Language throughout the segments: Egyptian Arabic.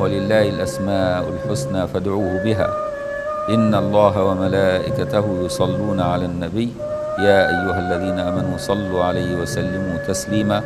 ولله الأسماء الحسنى فادعوه بها إن الله وملائكته يصلون على النبي يا أيها الذين آمنوا صلوا عليه وسلموا تسليما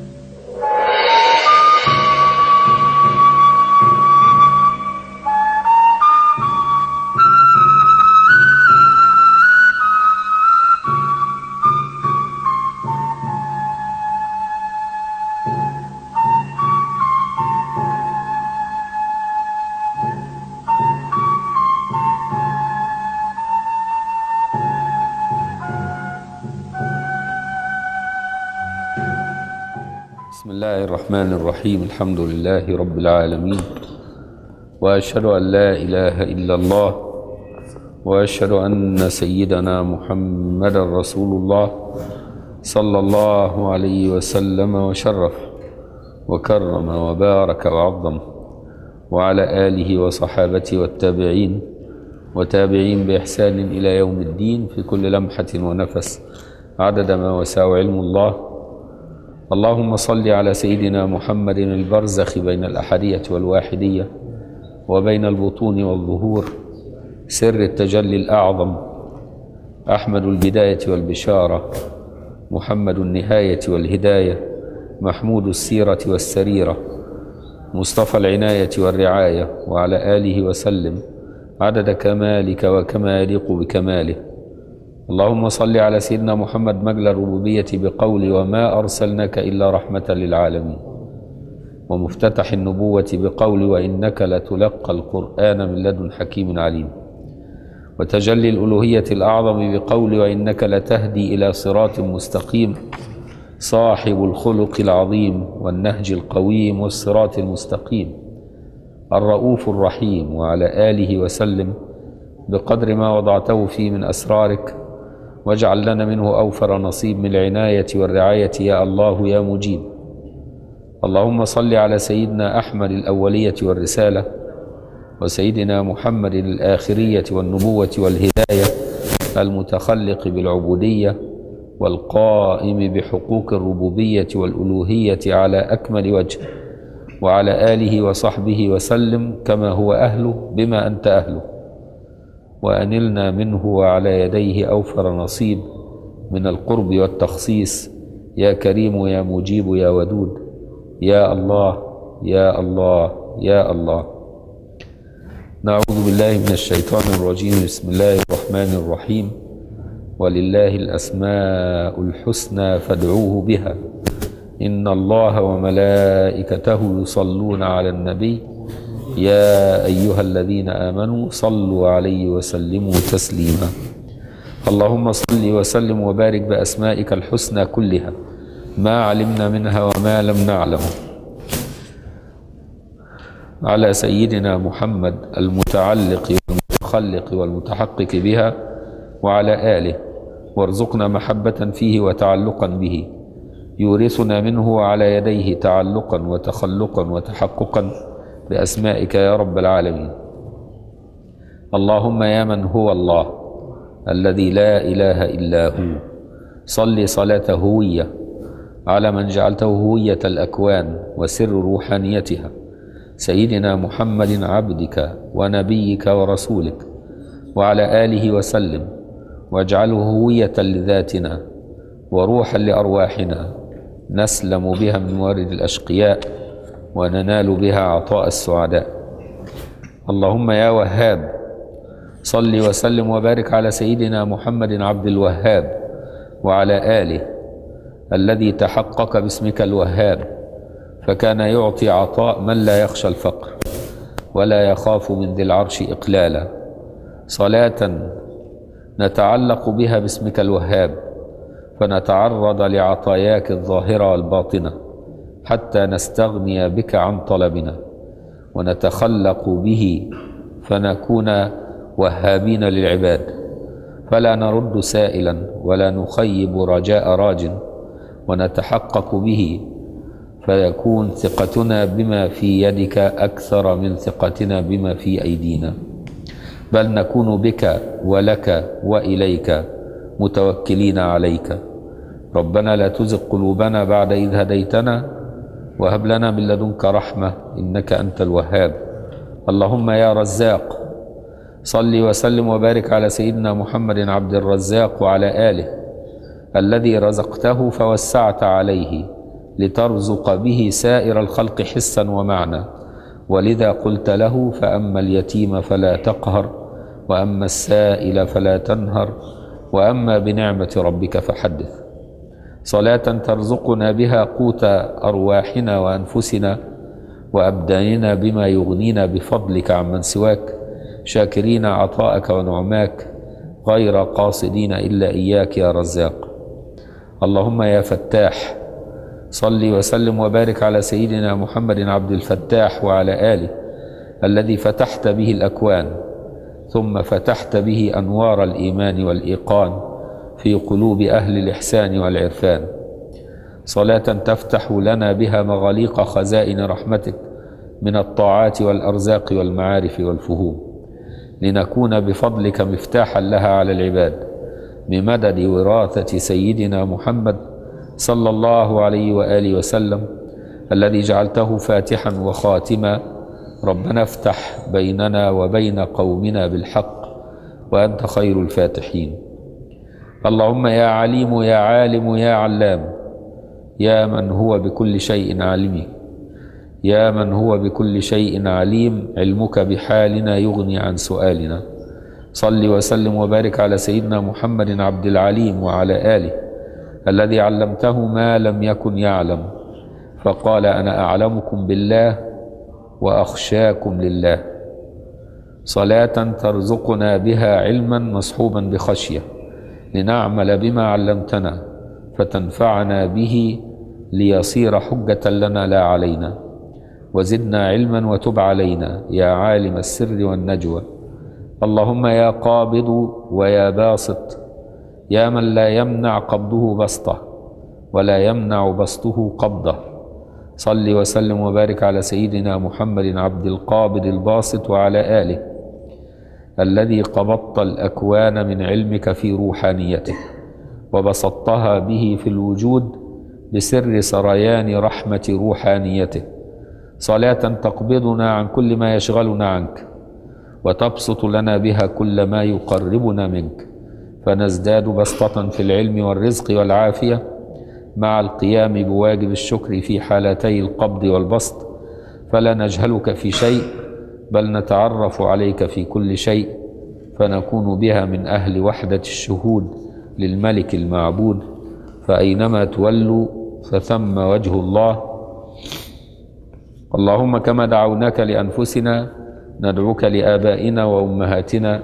بسم الله الرحمن الرحيم الحمد لله رب العالمين واشهد ان لا اله الا الله واشهد ان سيدنا محمدا رسول الله صلى الله عليه وسلم وشرف وكرم وبارك وعظم وعلى اله وصحابته والتابعين وتابعين باحسان الى يوم الدين في كل لمحه ونفس عدد ما وسع علم الله اللهم صل على سيدنا محمد البرزخ بين الأحدية والواحدية وبين البطون والظهور سر التجلي الأعظم أحمد البداية والبشارة محمد النهاية والهداية محمود السيرة والسريرة مصطفى العناية والرعاية وعلى آله وسلم عدد كمالك وكما يليق بكماله اللهم صل على سيدنا محمد مجلى الربوبية بقول وما أرسلناك إلا رحمة للعالمين ومفتتح النبوة بقول وإنك لتلقى القرآن من لدن حكيم عليم وتجلي الألوهية الأعظم بقول وإنك لتهدي إلى صراط مستقيم صاحب الخلق العظيم والنهج القويم والصراط المستقيم الرؤوف الرحيم وعلى آله وسلم بقدر ما وضعته فيه من أسرارك واجعل لنا منه أوفر نصيب من العناية والرعاية يا الله يا مجيب اللهم صل على سيدنا أحمد الأولية والرسالة وسيدنا محمد الآخرية والنبوة والهداية المتخلق بالعبودية والقائم بحقوق الربوبية والألوهية على أكمل وجه وعلى آله وصحبه وسلم كما هو أهله بما أنت أهله وأنلنا منه وعلى يديه أوفر نصيب من القرب والتخصيص يا كريم يا مجيب يا ودود يا الله يا الله يا الله نعوذ بالله من الشيطان الرجيم بسم الله الرحمن الرحيم ولله الأسماء الحسنى فادعوه بها إن الله وملائكته يصلون على النبي يا أيها الذين آمنوا صلوا عليه وسلموا تسليما اللهم صل وسلم وبارك بأسمائك الحسنى كلها ما علمنا منها وما لم نعلم على سيدنا محمد المتعلق والمتخلق والمتحقق بها وعلى آله وارزقنا محبة فيه وتعلقا به يورثنا منه على يديه تعلقا وتخلقا وتحققا بأسمائك يا رب العالمين اللهم يا من هو الله الذي لا إله إلا هو صل صلاة هوية على من جعلته هوية الأكوان وسر روحانيتها سيدنا محمد عبدك ونبيك ورسولك وعلى آله وسلم واجعله هوية لذاتنا وروحا لأرواحنا نسلم بها من موارد الأشقياء وننال بها عطاء السعداء اللهم يا وهاب صل وسلم وبارك على سيدنا محمد عبد الوهاب وعلى آله الذي تحقق باسمك الوهاب فكان يعطي عطاء من لا يخشى الفقر ولا يخاف من ذي العرش إقلالا صلاة نتعلق بها باسمك الوهاب فنتعرض لعطاياك الظاهرة والباطنة حتى نستغني بك عن طلبنا ونتخلق به فنكون وهابين للعباد فلا نرد سائلا ولا نخيب رجاء راج ونتحقق به فيكون ثقتنا بما في يدك أكثر من ثقتنا بما في أيدينا بل نكون بك ولك وإليك متوكلين عليك ربنا لا تزغ قلوبنا بعد إذ هديتنا وهب لنا من لدنك رحمة إنك أنت الوهاب اللهم يا رزاق صل وسلم وبارك على سيدنا محمد عبد الرزاق وعلى آله الذي رزقته فوسعت عليه لترزق به سائر الخلق حسا ومعنى ولذا قلت له فأما اليتيم فلا تقهر وأما السائل فلا تنهر وأما بنعمة ربك فحدث صلاة ترزقنا بها قوت أرواحنا وأنفسنا وأبداننا بما يغنينا بفضلك عمن سواك شاكرين عطاءك ونعماك غير قاصدين إلا إياك يا رزاق اللهم يا فتاح صل وسلم وبارك على سيدنا محمد عبد الفتاح وعلى آله الذي فتحت به الأكوان ثم فتحت به أنوار الإيمان والإيقان في قلوب أهل الإحسان والعرفان صلاة تفتح لنا بها مغاليق خزائن رحمتك من الطاعات والأرزاق والمعارف والفهوم لنكون بفضلك مفتاحا لها على العباد بمدد وراثة سيدنا محمد صلى الله عليه وآله وسلم الذي جعلته فاتحا وخاتما ربنا افتح بيننا وبين قومنا بالحق وأنت خير الفاتحين اللهم يا عليم يا عالم يا علام يا من هو بكل شيء عليم يا من هو بكل شيء عليم علمك بحالنا يغني عن سؤالنا صل وسلم وبارك على سيدنا محمد عبد العليم وعلى آله الذي علمته ما لم يكن يعلم فقال أنا أعلمكم بالله وأخشاكم لله صلاة ترزقنا بها علما مصحوبا بخشية لنعمل بما علمتنا فتنفعنا به ليصير حجة لنا لا علينا وزدنا علما وتب علينا يا عالم السر والنجوى اللهم يا قابض ويا باسط يا من لا يمنع قبضه بسطه ولا يمنع بسطه قبضه صل وسلم وبارك على سيدنا محمد عبد القابض الباسط وعلى آله الذي قبضت الأكوان من علمك في روحانيته وبسطتها به في الوجود بسر سريان رحمة روحانيته صلاة تقبضنا عن كل ما يشغلنا عنك وتبسط لنا بها كل ما يقربنا منك فنزداد بسطة في العلم والرزق والعافية مع القيام بواجب الشكر في حالتي القبض والبسط فلا نجهلك في شيء بل نتعرف عليك في كل شيء فنكون بها من أهل وحدة الشهود للملك المعبود فأينما تولوا فثم وجه الله اللهم كما دعوناك لأنفسنا ندعوك لآبائنا وأمهاتنا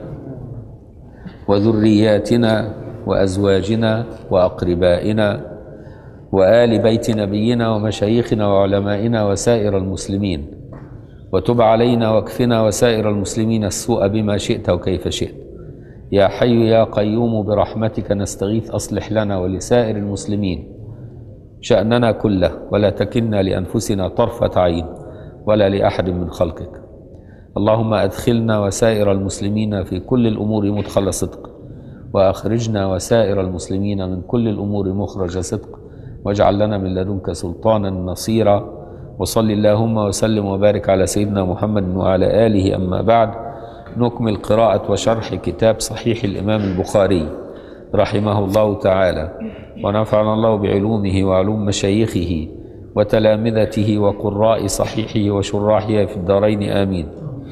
وذرياتنا وأزواجنا وأقربائنا وآل بيت نبينا ومشايخنا وعلمائنا وسائر المسلمين وتب علينا واكفنا وسائر المسلمين السوء بما شئت وكيف شئت يا حي يا قيوم برحمتك نستغيث أصلح لنا ولسائر المسلمين شأننا كله ولا تكلنا لأنفسنا طرفة عين ولا لأحد من خلقك اللهم أدخلنا وسائر المسلمين في كل الأمور مدخل صدق وأخرجنا وسائر المسلمين من كل الأمور مخرج صدق واجعل لنا من لدنك سلطانا نصيرا وصل اللهم وسلم وبارك على سيدنا محمد وعلى آله أما بعد نكمل قراءة وشرح كتاب صحيح الإمام البخاري رحمه الله تعالى ونفعنا الله بعلومه وعلوم مشايخه وتلامذته وقراء صحيحه وشراحه في الدارين آمين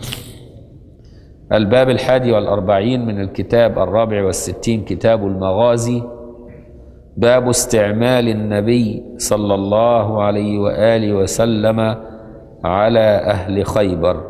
الباب الحادي والأربعين من الكتاب الرابع والستين كتاب المغازي باب استعمال النبي صلى الله عليه وآله وسلم على أهل خيبر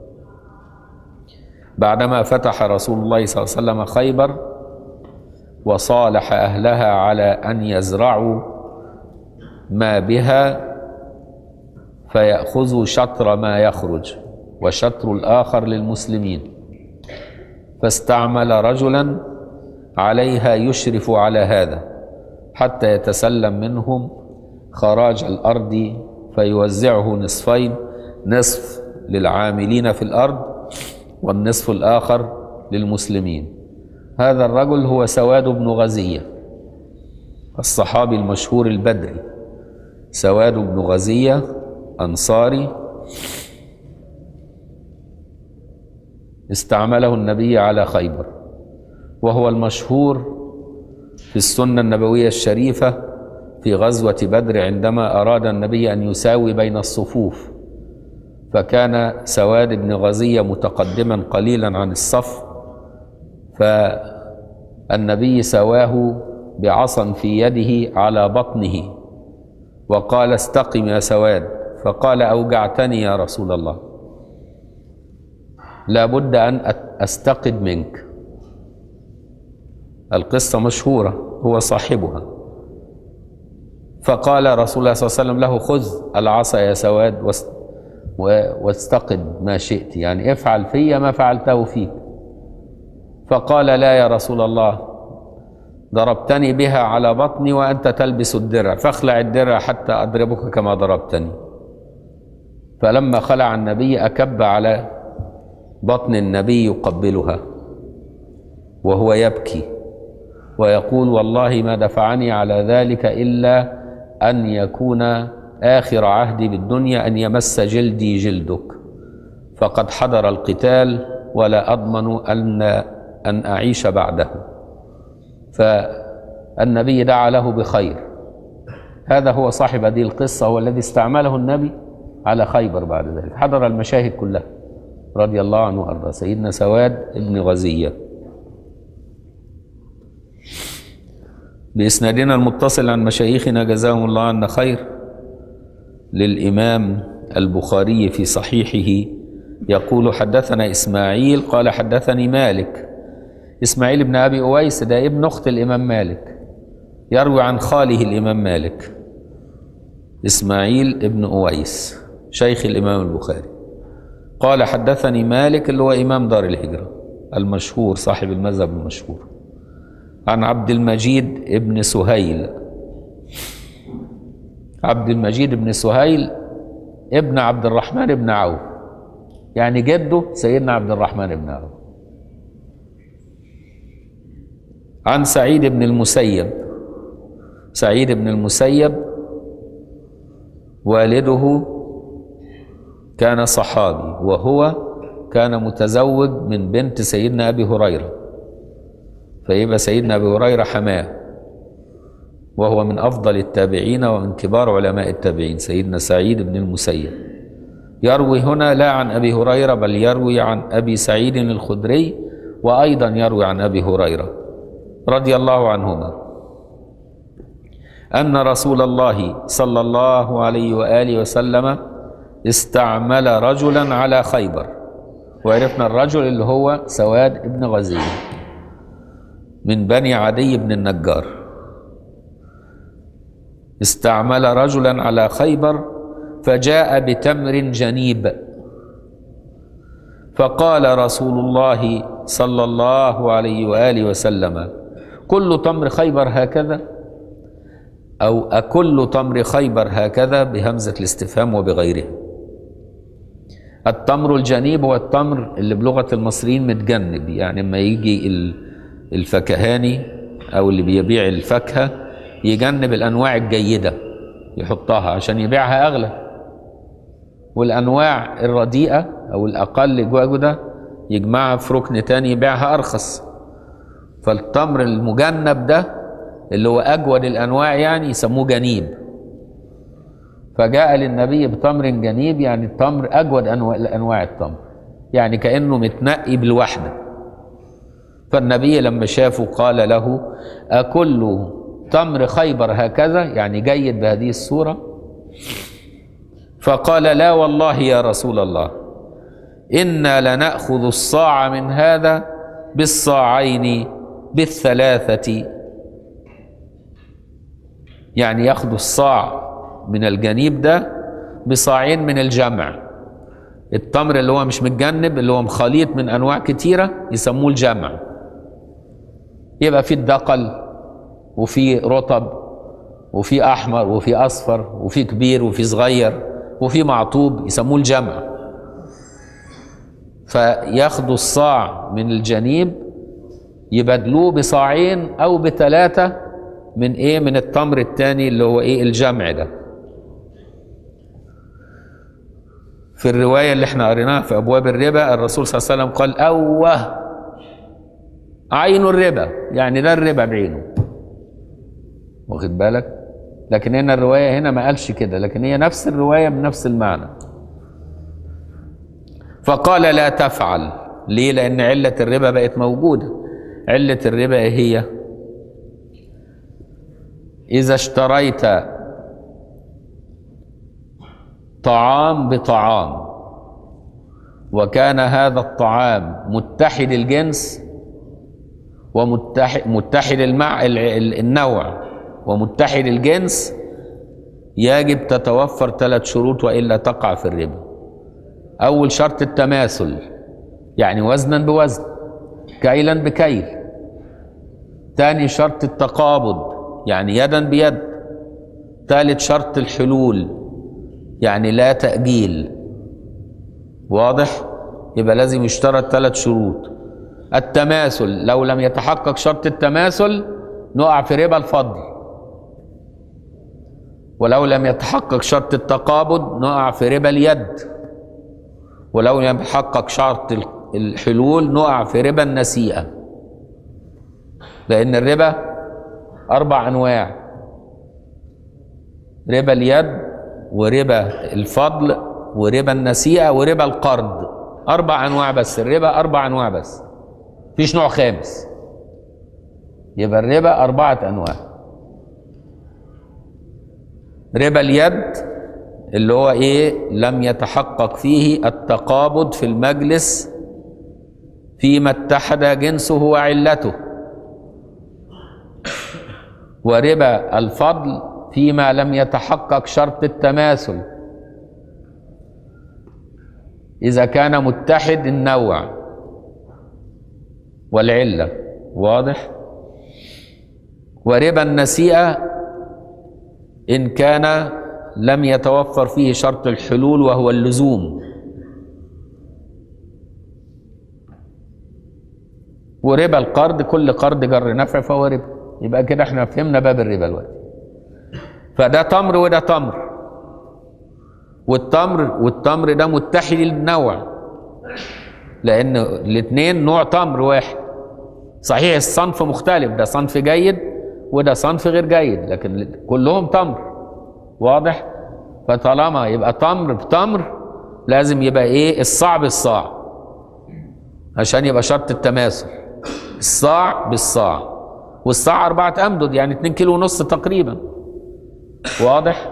بعدما فتح رسول الله صلى الله عليه وسلم خيبر وصالح أهلها على أن يزرعوا ما بها فيأخذوا شطر ما يخرج وشطر الآخر للمسلمين فاستعمل رجلا عليها يشرف على هذا حتى يتسلم منهم خراج الأرض فيوزعه نصفين نصف للعاملين في الأرض والنصف الآخر للمسلمين هذا الرجل هو سواد بن غزية الصحابي المشهور البدري سواد بن غزية أنصاري استعمله النبي على خيبر وهو المشهور في السنة النبوية الشريفة في غزوة بدر عندما أراد النبي أن يساوي بين الصفوف فكان سواد بن غزية متقدما قليلا عن الصف فالنبي سواه بعصا في يده على بطنه وقال استقم يا سواد فقال أوجعتني يا رسول الله لا بد أن أت- أستقد منك القصة مشهورة هو صاحبها فقال رسول الله صلى الله عليه وسلم له خذ العصا يا سواد واست- و- واستقد ما شئت يعني افعل في ما فعلته فيك فقال لا يا رسول الله ضربتني بها على بطني وأنت تلبس الدرع فاخلع الدرع حتى أضربك كما ضربتني فلما خلع النبي أكب على بطن النبي يقبلها وهو يبكي ويقول والله ما دفعني على ذلك إلا أن يكون آخر عهدي بالدنيا أن يمس جلدي جلدك فقد حضر القتال ولا أضمن أن أن أعيش بعده فالنبي دعا له بخير هذا هو صاحب هذه القصة هو الذي استعمله النبي على خيبر بعد ذلك حضر المشاهد كلها رضي الله عنه وأرضاه سيدنا سواد بن غزية بإسنادنا المتصل عن مشايخنا جزاهم الله عنا خير للإمام البخاري في صحيحه يقول حدثنا إسماعيل قال حدثني مالك إسماعيل بن أبي أويس ده ابن أخت الإمام مالك يروي عن خاله الإمام مالك إسماعيل ابن أويس شيخ الإمام البخاري قال حدثني مالك اللي هو إمام دار الهجرة المشهور صاحب المذهب المشهور عن عبد المجيد ابن سهيل عبد المجيد بن سهيل ابن عبد الرحمن بن عوف يعني جده سيدنا عبد الرحمن بن عوف عن سعيد بن المسيب سعيد بن المسيب والده كان صحابي وهو كان متزوج من بنت سيدنا ابي هريره فيبقى سيدنا ابي هريره حماه وهو من افضل التابعين ومن كبار علماء التابعين سيدنا سعيد بن المسيب يروي هنا لا عن ابي هريره بل يروي عن ابي سعيد الخدري وايضا يروي عن ابي هريره رضي الله عنهما ان رسول الله صلى الله عليه واله وسلم استعمل رجلا على خيبر وعرفنا الرجل اللي هو سواد بن غزية من بني عدي بن النجار استعمل رجلا على خيبر فجاء بتمر جنيب فقال رسول الله صلى الله عليه واله وسلم كل تمر خيبر هكذا او اكل تمر خيبر هكذا بهمزه الاستفهام وبغيره التمر الجنيب هو التمر اللي بلغه المصريين متجنب يعني لما يجي ال- الفكهاني او اللي بيبيع الفاكهه يجنب الانواع الجيده يحطها عشان يبيعها اغلى والانواع الرديئه او الاقل جوده يجمعها في ركن تاني يبيعها ارخص فالتمر المجنب ده اللي هو اجود الانواع يعني يسموه جنيب فجاء للنبي بتمر جنيب يعني التمر اجود انواع انواع التمر يعني كانه متنقي بالوحده فالنبي لما شافه قال له اكل تمر خيبر هكذا يعني جيد بهذه الصوره فقال لا والله يا رسول الله انا لناخذ الصاع من هذا بالصاعين بالثلاثه يعني ياخذوا الصاع من الجنيب ده بصاعين من الجمع التمر اللي هو مش متجنب اللي هو مخليط من انواع كتيره يسموه الجمع يبقى في الدقل وفي رطب وفي احمر وفي اصفر وفي كبير وفي صغير وفي معطوب يسموه الجمع فياخدوا الصاع من الجنيب يبدلوه بصاعين او بثلاثه من ايه من التمر الثاني اللي هو ايه الجمع ده في الرواية اللي احنا قريناها في أبواب الربا الرسول صلى الله عليه وسلم قال أوه عين الربا يعني ده الربا بعينه واخد بالك لكن هنا الرواية هنا ما قالش كده لكن هي نفس الرواية بنفس المعنى فقال لا تفعل ليه لأن علة الربا بقت موجودة علة الربا إيه هي إذا اشتريت طعام بطعام وكان هذا الطعام متحد الجنس ومتحد متحد المع ال- ال- النوع ومتحد الجنس يجب تتوفر ثلاث شروط والا تقع في الربا. اول شرط التماثل يعني وزنا بوزن كيلا بكيل. ثاني شرط التقابض يعني يدا بيد. ثالث شرط الحلول يعني لا تأجيل. واضح؟ يبقى لازم يشترط ثلاث شروط. التماثل لو لم يتحقق شرط التماثل نقع في ربا الفضل ولو لم يتحقق شرط التقابض نقع في ربا اليد ولو لم يتحقق شرط الحلول نقع في ربا النسيئة لأن الربا أربع أنواع ربا اليد وربا الفضل وربا النسيئة وربا القرض أربع أنواع بس الربا أربع أنواع بس مفيش نوع خامس يبقى الربا أربعة أنواع ربا اليد اللي هو إيه لم يتحقق فيه التقابض في المجلس فيما اتحد جنسه وعلته وربا الفضل فيما لم يتحقق شرط التماثل إذا كان متحد النوع والعلة واضح وربا النسيئة إن كان لم يتوفر فيه شرط الحلول وهو اللزوم وربا القرض كل قرض جر نفع فهو ربا يبقى كده احنا فهمنا باب الربا دلوقتي فده تمر وده تمر والتمر والتمر ده متحد النوع لان الاثنين نوع تمر واحد صحيح الصنف مختلف ده صنف جيد وده صنف غير جيد لكن كلهم تمر واضح فطالما يبقى تمر بتمر لازم يبقى ايه الصاع بالصاع عشان يبقى شرط التماثل الصاع بالصاع والصاع أربعة أمدد يعني 2 كيلو ونص تقريبا واضح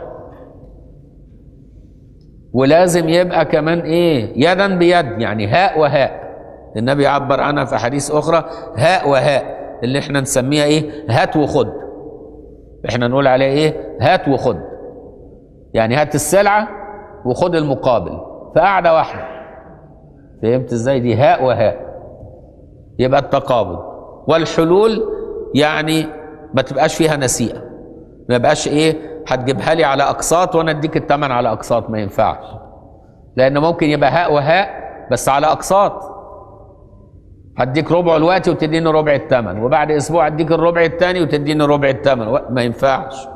ولازم يبقى كمان ايه يدا بيد يعني هاء وهاء النبي عبر عنها في حديث اخرى هاء وهاء اللي احنا نسميها ايه هات وخد احنا نقول عليها ايه هات وخد يعني هات السلعة وخد المقابل في قعدة واحدة فهمت ازاي دي هاء وهاء يبقى التقابض والحلول يعني ما تبقاش فيها نسيئة ما يبقاش ايه هتجيبها لي على اقساط وانا اديك الثمن على اقساط ما ينفعش لان ممكن يبقى هاء وهاء بس على اقساط هديك ربع الوقت وتديني ربع الثمن وبعد اسبوع اديك الربع الثاني وتديني ربع الثمن ما ينفعش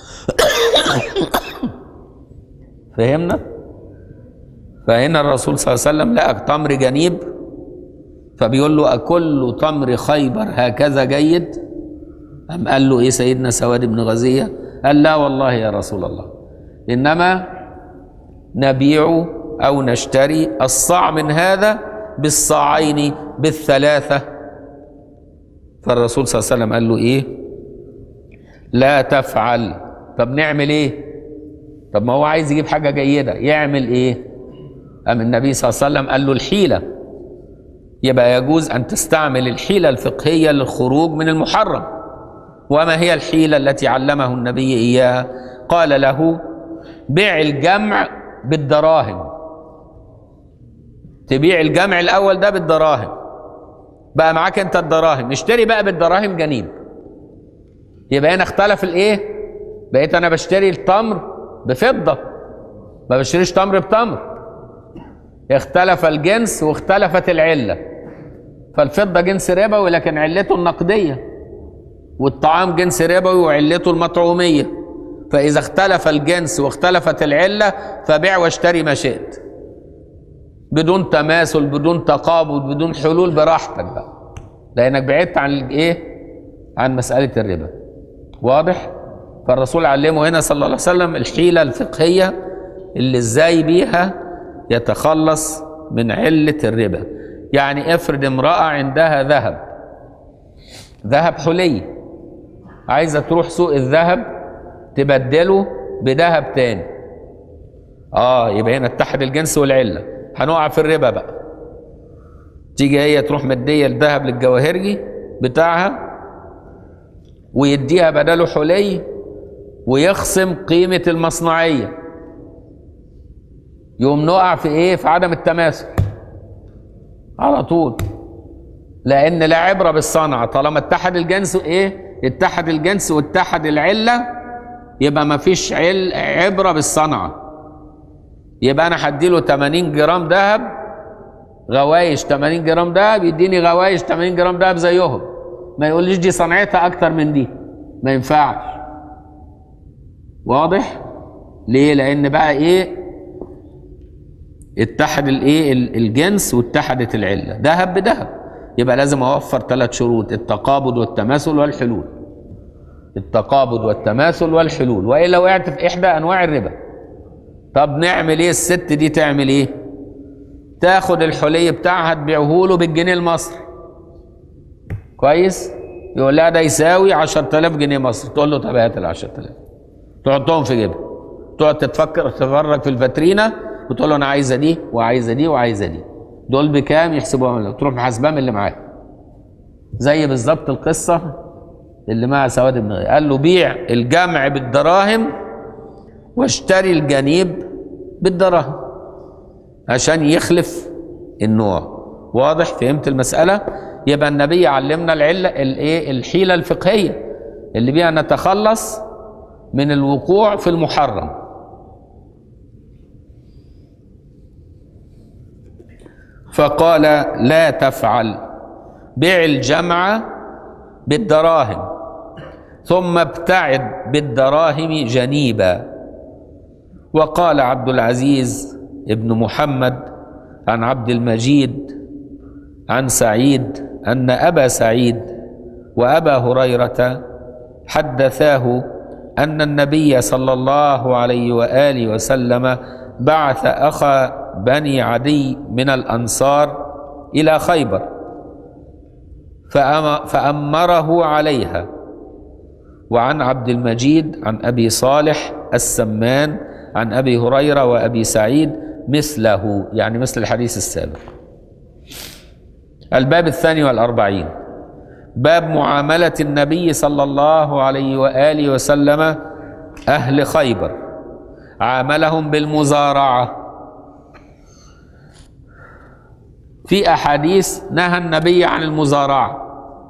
فهمنا فهنا الرسول صلى الله عليه وسلم لقى تمر جنيب فبيقول له أكل تمر خيبر هكذا جيد أم قال له إيه سيدنا سواد بن غزية قال لا والله يا رسول الله إنما نبيع أو نشتري الصاع من هذا بالصاعين بالثلاثة فالرسول صلى الله عليه وسلم قال له إيه لا تفعل طب نعمل إيه طب ما هو عايز يجيب حاجة جيدة يعمل إيه أم النبي صلى الله عليه وسلم قال له الحيلة يبقى يجوز أن تستعمل الحيلة الفقهية للخروج من المحرم وما هي الحيلة التي علمه النبي إياها قال له بيع الجمع بالدراهم تبيع الجمع الأول ده بالدراهم بقى معاك أنت الدراهم اشتري بقى بالدراهم جنيب يبقى هنا اختلف الإيه بقيت أنا بشتري التمر بفضة ما بشتريش تمر بتمر اختلف الجنس واختلفت العلة فالفضة جنس ربوي لكن علته النقدية والطعام جنس ربوي وعلته المطعومية فإذا اختلف الجنس واختلفت العلة فبيع واشتري ما شئت بدون تماثل بدون تقابض بدون حلول براحتك بقى لانك بعدت عن الايه عن مساله الربا واضح فالرسول علمه هنا صلى الله عليه وسلم الحيله الفقهيه اللي ازاي بيها يتخلص من عله الربا يعني افرض امراه عندها ذهب ذهب حلي عايزه تروح سوق الذهب تبدله بذهب تاني اه يبقى هنا اتحد الجنس والعله هنقع في الربا بقى تيجي هي تروح مديه الذهب للجواهرجي بتاعها ويديها بداله حلي ويخصم قيمه المصنعيه يقوم نقع في ايه في عدم التماثل على طول لان لا عبره بالصنعه طالما اتحد الجنس ايه اتحد الجنس واتحد العله يبقى ما فيش عل عبره بالصنعه يبقى انا هديله 80 جرام ذهب غوايش 80 جرام ذهب يديني غوايش 80 جرام ذهب زيهم ما يقوليش دي صنعتها اكتر من دي ما ينفعش واضح ليه لان بقى ايه اتحد الايه ال- الجنس واتحدت العله ذهب بذهب يبقى لازم اوفر ثلاث شروط التقابض والتماثل والحلول التقابض والتماثل والحلول والا وقعت في احدى انواع الربا طب نعمل ايه الست دي تعمل ايه تاخد الحلي بتاعها تبيعه له بالجنيه المصري كويس يقول لها ده يساوي 10000 جنيه مصري تقول له طب هات ال 10000 تحطهم في جيبها تقعد تتفكر تتفرج في الفاترينا وتقول له انا عايزه دي وعايزه دي وعايزه دي دول بكام يحسبوها له تروح محاسباها من اللي معاه زي بالظبط القصه اللي مع سواد بن غير قال له بيع الجمع بالدراهم واشتري الجنيب بالدراهم عشان يخلف النوع واضح فهمت المسألة يبقى النبي علمنا العلة الايه الحيلة الفقهية اللي بيها نتخلص من الوقوع في المحرم فقال لا تفعل بيع الجمع بالدراهم ثم ابتعد بالدراهم جنيبا وقال عبد العزيز ابن محمد عن عبد المجيد عن سعيد ان ابا سعيد وابا هريره حدثاه ان النبي صلى الله عليه واله وسلم بعث اخا بني عدي من الانصار الى خيبر فأم- فامره عليها وعن عبد المجيد عن ابي صالح السمان عن ابي هريره وابي سعيد مثله يعني مثل الحديث السابق الباب الثاني والأربعين باب معاملة النبي صلى الله عليه وآله وسلم أهل خيبر عاملهم بالمزارعة في أحاديث نهى النبي عن المزارعة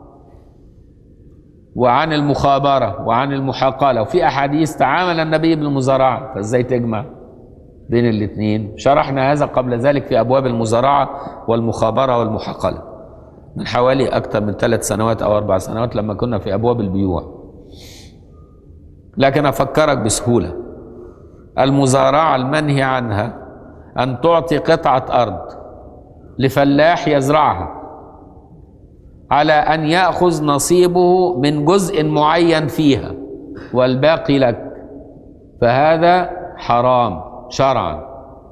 وعن المخابرة وعن المحاقلة وفي أحاديث تعامل النبي بالمزارعة فإزاي تجمع بين الاثنين شرحنا هذا قبل ذلك في أبواب المزارعة والمخابرة والمحاقلة من حوالي أكثر من ثلاث سنوات أو أربع سنوات لما كنا في أبواب البيوع لكن أفكرك بسهولة المزارعة المنهي عنها أن تعطي قطعة أرض لفلاح يزرعها على أن يأخذ نصيبه من جزء معين فيها والباقي لك فهذا حرام شرعا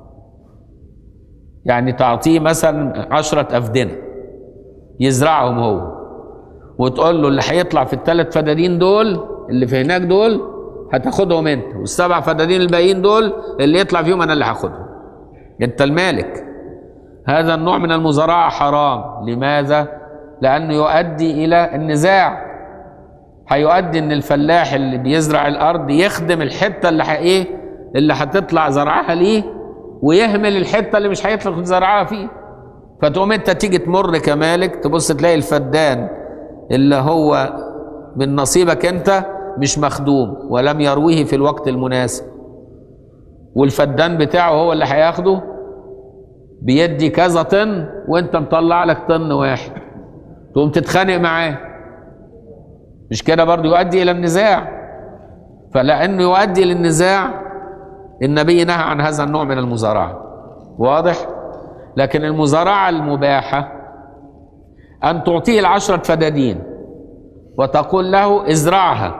يعني تعطيه مثلا عشرة أفدنة يزرعهم هو وتقول له اللي هيطلع في الثلاث فدادين دول اللي في هناك دول هتاخدهم انت والسبع فدادين الباقيين دول اللي يطلع فيهم انا اللي هاخدهم انت المالك هذا النوع من المزارعة حرام لماذا؟ لأنه يؤدي إلى النزاع هيؤدي إن الفلاح اللي بيزرع الأرض يخدم الحتة اللي ح- إيه اللي هتطلع زرعها ليه ويهمل الحتة اللي مش هيطلع زرعها فيه فتقوم أنت تيجي تمر كمالك تبص تلاقي الفدان اللي هو من نصيبك أنت مش مخدوم ولم يرويه في الوقت المناسب والفدان بتاعه هو اللي هياخده بيدي كذا طن وانت مطلع لك طن واحد تقوم تتخانق معاه مش كده برضه يؤدي الى النزاع فلانه يؤدي للنزاع النبي نهى عن هذا النوع من المزارعه واضح لكن المزارعة المباحة أن تعطيه العشرة فدادين وتقول له ازرعها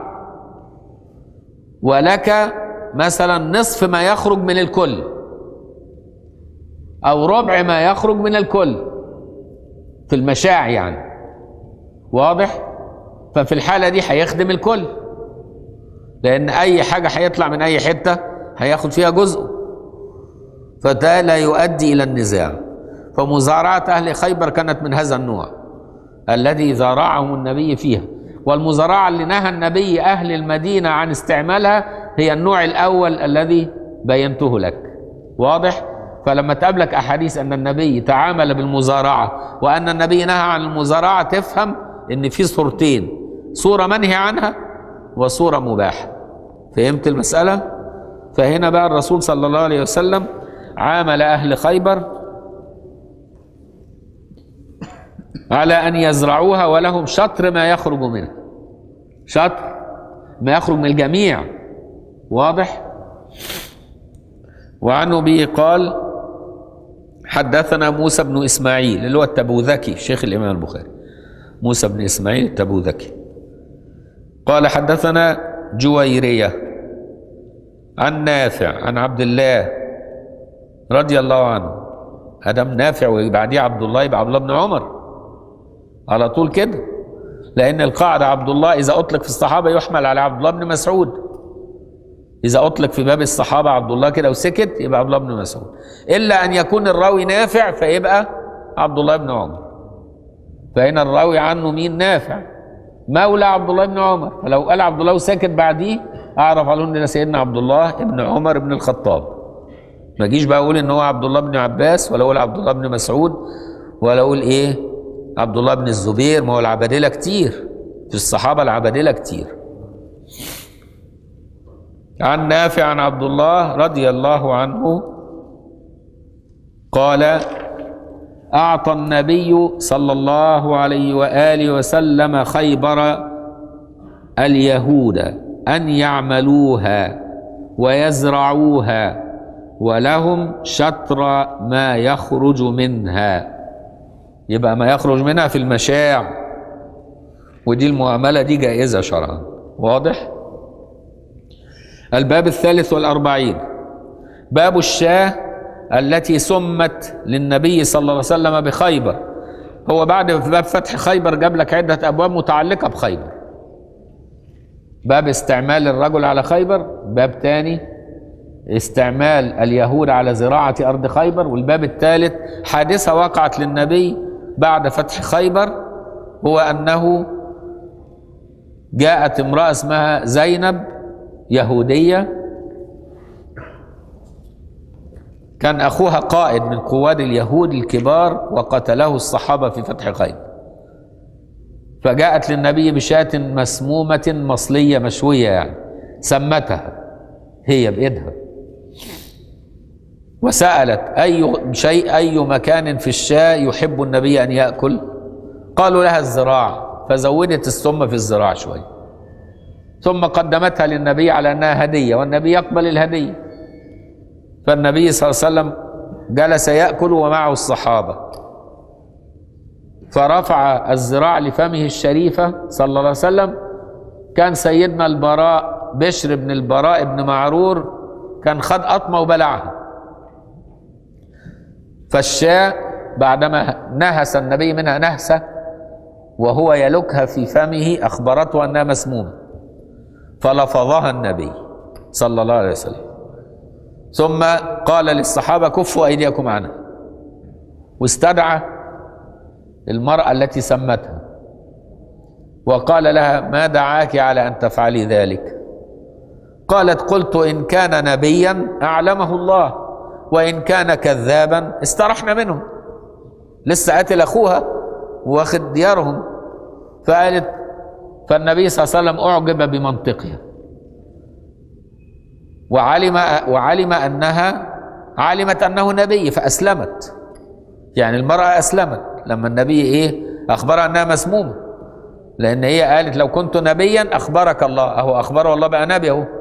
ولك مثلا نصف ما يخرج من الكل أو ربع ما يخرج من الكل في المشاع يعني واضح ففي الحالة دي هيخدم الكل لأن أي حاجة هيطلع من أي حتة هياخد فيها جزء فده لا يؤدي إلى النزاع فمزارعة أهل خيبر كانت من هذا النوع الذي زارعهم النبي فيها والمزارعة اللي نهى النبي أهل المدينة عن استعمالها هي النوع الأول الذي بينته لك واضح؟ فلما تقابلك أحاديث أن النبي تعامل بالمزارعة وأن النبي نهى عن المزارعة تفهم إن في صورتين صورة منهي عنها وصورة مباحة فهمت المسألة؟ فهنا بقى الرسول صلى الله عليه وسلم عامل أهل خيبر على أن يزرعوها ولهم شطر ما يخرج منها شطر ما يخرج من الجميع واضح وعنه به قال حدثنا موسى بن إسماعيل اللي هو التبوذكي شيخ الإمام البخاري موسى بن إسماعيل التبوذكي قال حدثنا جويرية عن نافع عن عبد الله رضي الله عنه ادم نافع وبعديه عبد الله يبقى عبد الله بن عمر على طول كده لان القاعده عبد الله اذا اطلق في الصحابه يحمل على عبد الله بن مسعود اذا اطلق في باب الصحابه عبد الله كده وسكت يبقى عبد الله بن مسعود الا ان يكون الراوي نافع فيبقى عبد الله بن عمر فهنا الراوي عنه مين نافع مولى عبد الله بن عمر فلو قال عبد الله وسكت بعديه اعرف على ان ده سيدنا عبد الله بن عمر بن الخطاب ما اجيش بقى اقول ان هو عبد الله بن عباس ولا اقول عبد الله بن مسعود ولا اقول ايه عبد الله بن الزبير ما هو العبادله كتير في الصحابه العبادله كتير عن نافع عن عبد الله رضي الله عنه قال اعطى النبي صلى الله عليه واله وسلم خيبر اليهود ان يعملوها ويزرعوها ولهم شطر ما يخرج منها يبقى ما يخرج منها في المشاع ودي المعاملة دي جائزة شرعا واضح الباب الثالث والأربعين باب الشاة التي سمت للنبي صلى الله عليه وسلم بخيبر هو بعد في باب فتح خيبر جاب لك عدة أبواب متعلقة بخيبر باب استعمال الرجل على خيبر باب تاني استعمال اليهود على زراعة أرض خيبر والباب الثالث حادثة وقعت للنبي بعد فتح خيبر هو أنه جاءت امرأة اسمها زينب يهودية كان أخوها قائد من قواد اليهود الكبار وقتله الصحابة في فتح خيبر فجاءت للنبي بشاة مسمومة مصلية مشوية يعني سمتها هي بإيدها وسألت أي شيء أي مكان في الشاة يحب النبي أن يأكل قالوا لها الزراعة فزودت السم في الزراعة شوي ثم قدمتها للنبي على أنها هدية والنبي يقبل الهدية فالنبي صلى الله عليه وسلم جلس يأكل ومعه الصحابة فرفع الزراع لفمه الشريفة صلى الله عليه وسلم كان سيدنا البراء بشر بن البراء بن معرور كان خد قطمة وبلعها فالشاة بعدما نهس النبي منها نهسة وهو يلكها في فمه أخبرته أنها مسمومة فلفظها النبي صلى الله عليه وسلم ثم قال للصحابة كفوا أيديكم عنها واستدعى المرأة التي سمتها وقال لها ما دعاك على أن تفعلي ذلك قالت قلت إن كان نبيا أعلمه الله وإن كان كذابا استرحنا منه لسه قاتل أخوها واخد ديارهم فقالت فالنبي صلى الله عليه وسلم أعجب بمنطقها وعلم وعلم أنها علمت أنه نبي فأسلمت يعني المرأة أسلمت لما النبي إيه أخبرها أنها مسمومة لأن هي قالت لو كنت نبيا أخبرك الله أهو أخبره الله بقى نبي أهو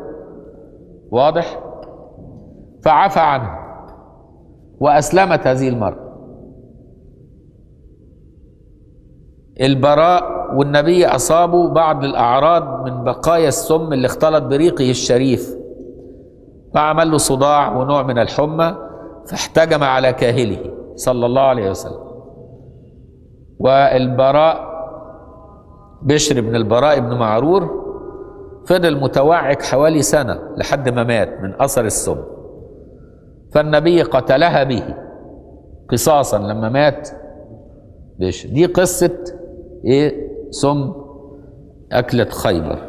واضح فعفى عنه وأسلمت هذه المرأة البراء والنبي أصابه بعض الأعراض من بقايا السم اللي اختلط بريقه الشريف فعمل له صداع ونوع من الحمى فاحتجم على كاهله صلى الله عليه وسلم والبراء بشر بن البراء بن معرور فضل متوعك حوالي سنة لحد ما مات من أثر السم فالنبي قتلها به قصاصا لما مات بشر دي قصة ايه سم أكلة خيبر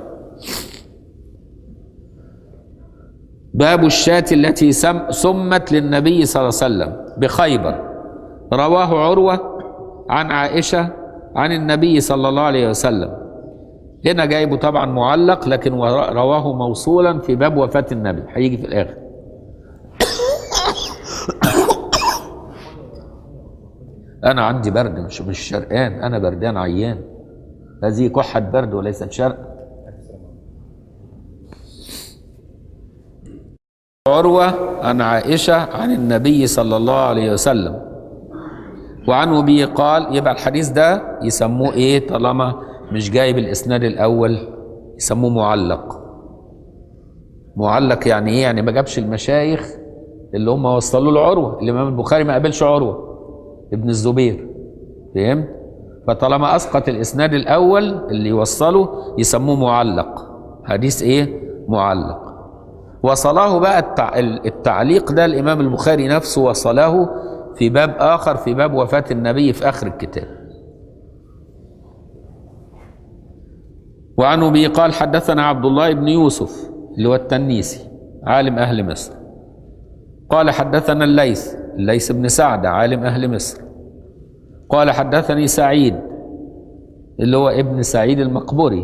باب الشاة التي سم سمت للنبي صلى الله عليه وسلم بخيبر رواه عروة عن عائشة عن النبي صلى الله عليه وسلم هنا جايبه طبعا معلق لكن رواه موصولا في باب وفاة النبي هيجي في الآخر أنا عندي برد مش مش شرقان أنا بردان عيان هذه كحة برد وليست شرق عروة عن عائشة عن النبي صلى الله عليه وسلم وعن أبي قال يبقى الحديث ده يسموه إيه طالما مش جايب الإسناد الأول يسموه معلق معلق يعني إيه يعني ما جابش المشايخ اللي هم وصلوا له عروة الإمام البخاري ما قابلش عروة ابن الزبير فهمت فطالما أسقط الإسناد الأول اللي يوصله يسموه معلق حديث إيه معلق وصله بقى التع... التعليق ده الإمام البخاري نفسه وصله في باب آخر في باب وفاة النبي في آخر الكتاب وعن أبي قال حدثنا عبد الله بن يوسف اللي هو التنيسي عالم أهل مصر قال حدثنا الليث الليث بن سعد عالم أهل مصر قال حدثني سعيد اللي هو ابن سعيد المقبري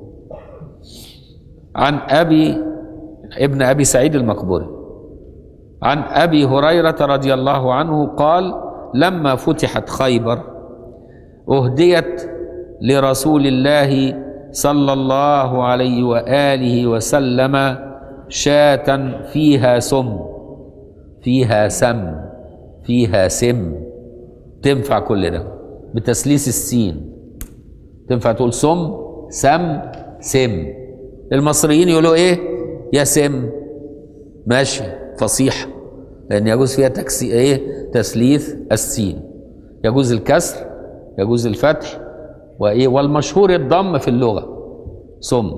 عن أبي ابن أبي سعيد المقبري عن أبي هريرة رضي الله عنه قال لما فتحت خيبر أهديت لرسول الله صلى الله عليه وآله وسلم شاة فيها سم فيها سم فيها سم تنفع كل ده بتسليس السين تنفع تقول سم سم سم المصريين يقولوا ايه يا سم ماشي فصيحة لأن يجوز فيها تكسي ايه تسليث السين يجوز الكسر يجوز الفتح وايه والمشهور الضم في اللغة سم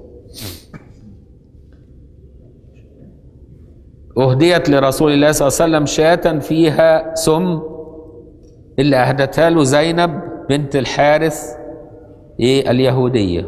أهديت لرسول الله صلى الله عليه وسلم شاة فيها سم اللي أهدتها له زينب بنت الحارث إيه اليهودية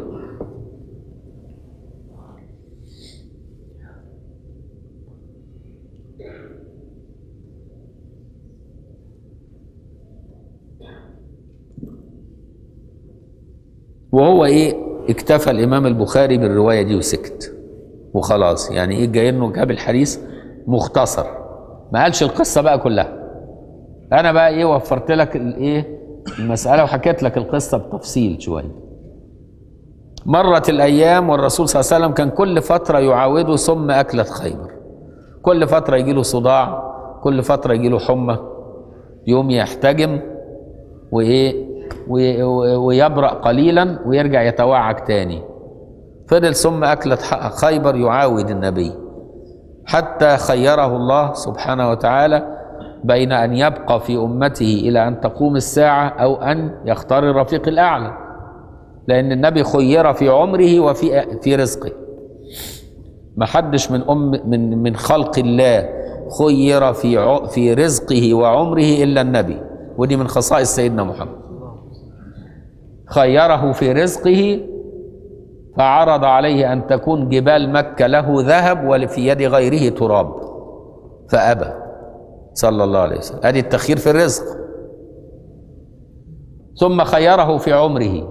وهو ايه اكتفى الامام البخاري بالروايه دي وسكت وخلاص يعني ايه جاي انه جاب الحديث مختصر ما قالش القصه بقى كلها انا بقى ايه وفرت لك الايه المساله وحكيت لك القصه بتفصيل شويه مرت الايام والرسول صلى الله عليه وسلم كان كل فتره يعاوده سم اكله خيبر كل فتره يجي له صداع كل فتره يجي له حمى يوم يحتجم وايه ويبرأ قليلا ويرجع يتوعك تاني فضل ثم أكلة خيبر يعاود النبي حتى خيره الله سبحانه وتعالى بين أن يبقى في أمته إلى أن تقوم الساعة أو أن يختار الرفيق الأعلى لأن النبي خير في عمره وفي في رزقه ما حدش من أم من من خلق الله خير في في رزقه وعمره إلا النبي ودي من خصائص سيدنا محمد خيره في رزقه فعرض عليه ان تكون جبال مكه له ذهب وفي يد غيره تراب فابى صلى الله عليه وسلم ادي التخيير في الرزق ثم خيره في عمره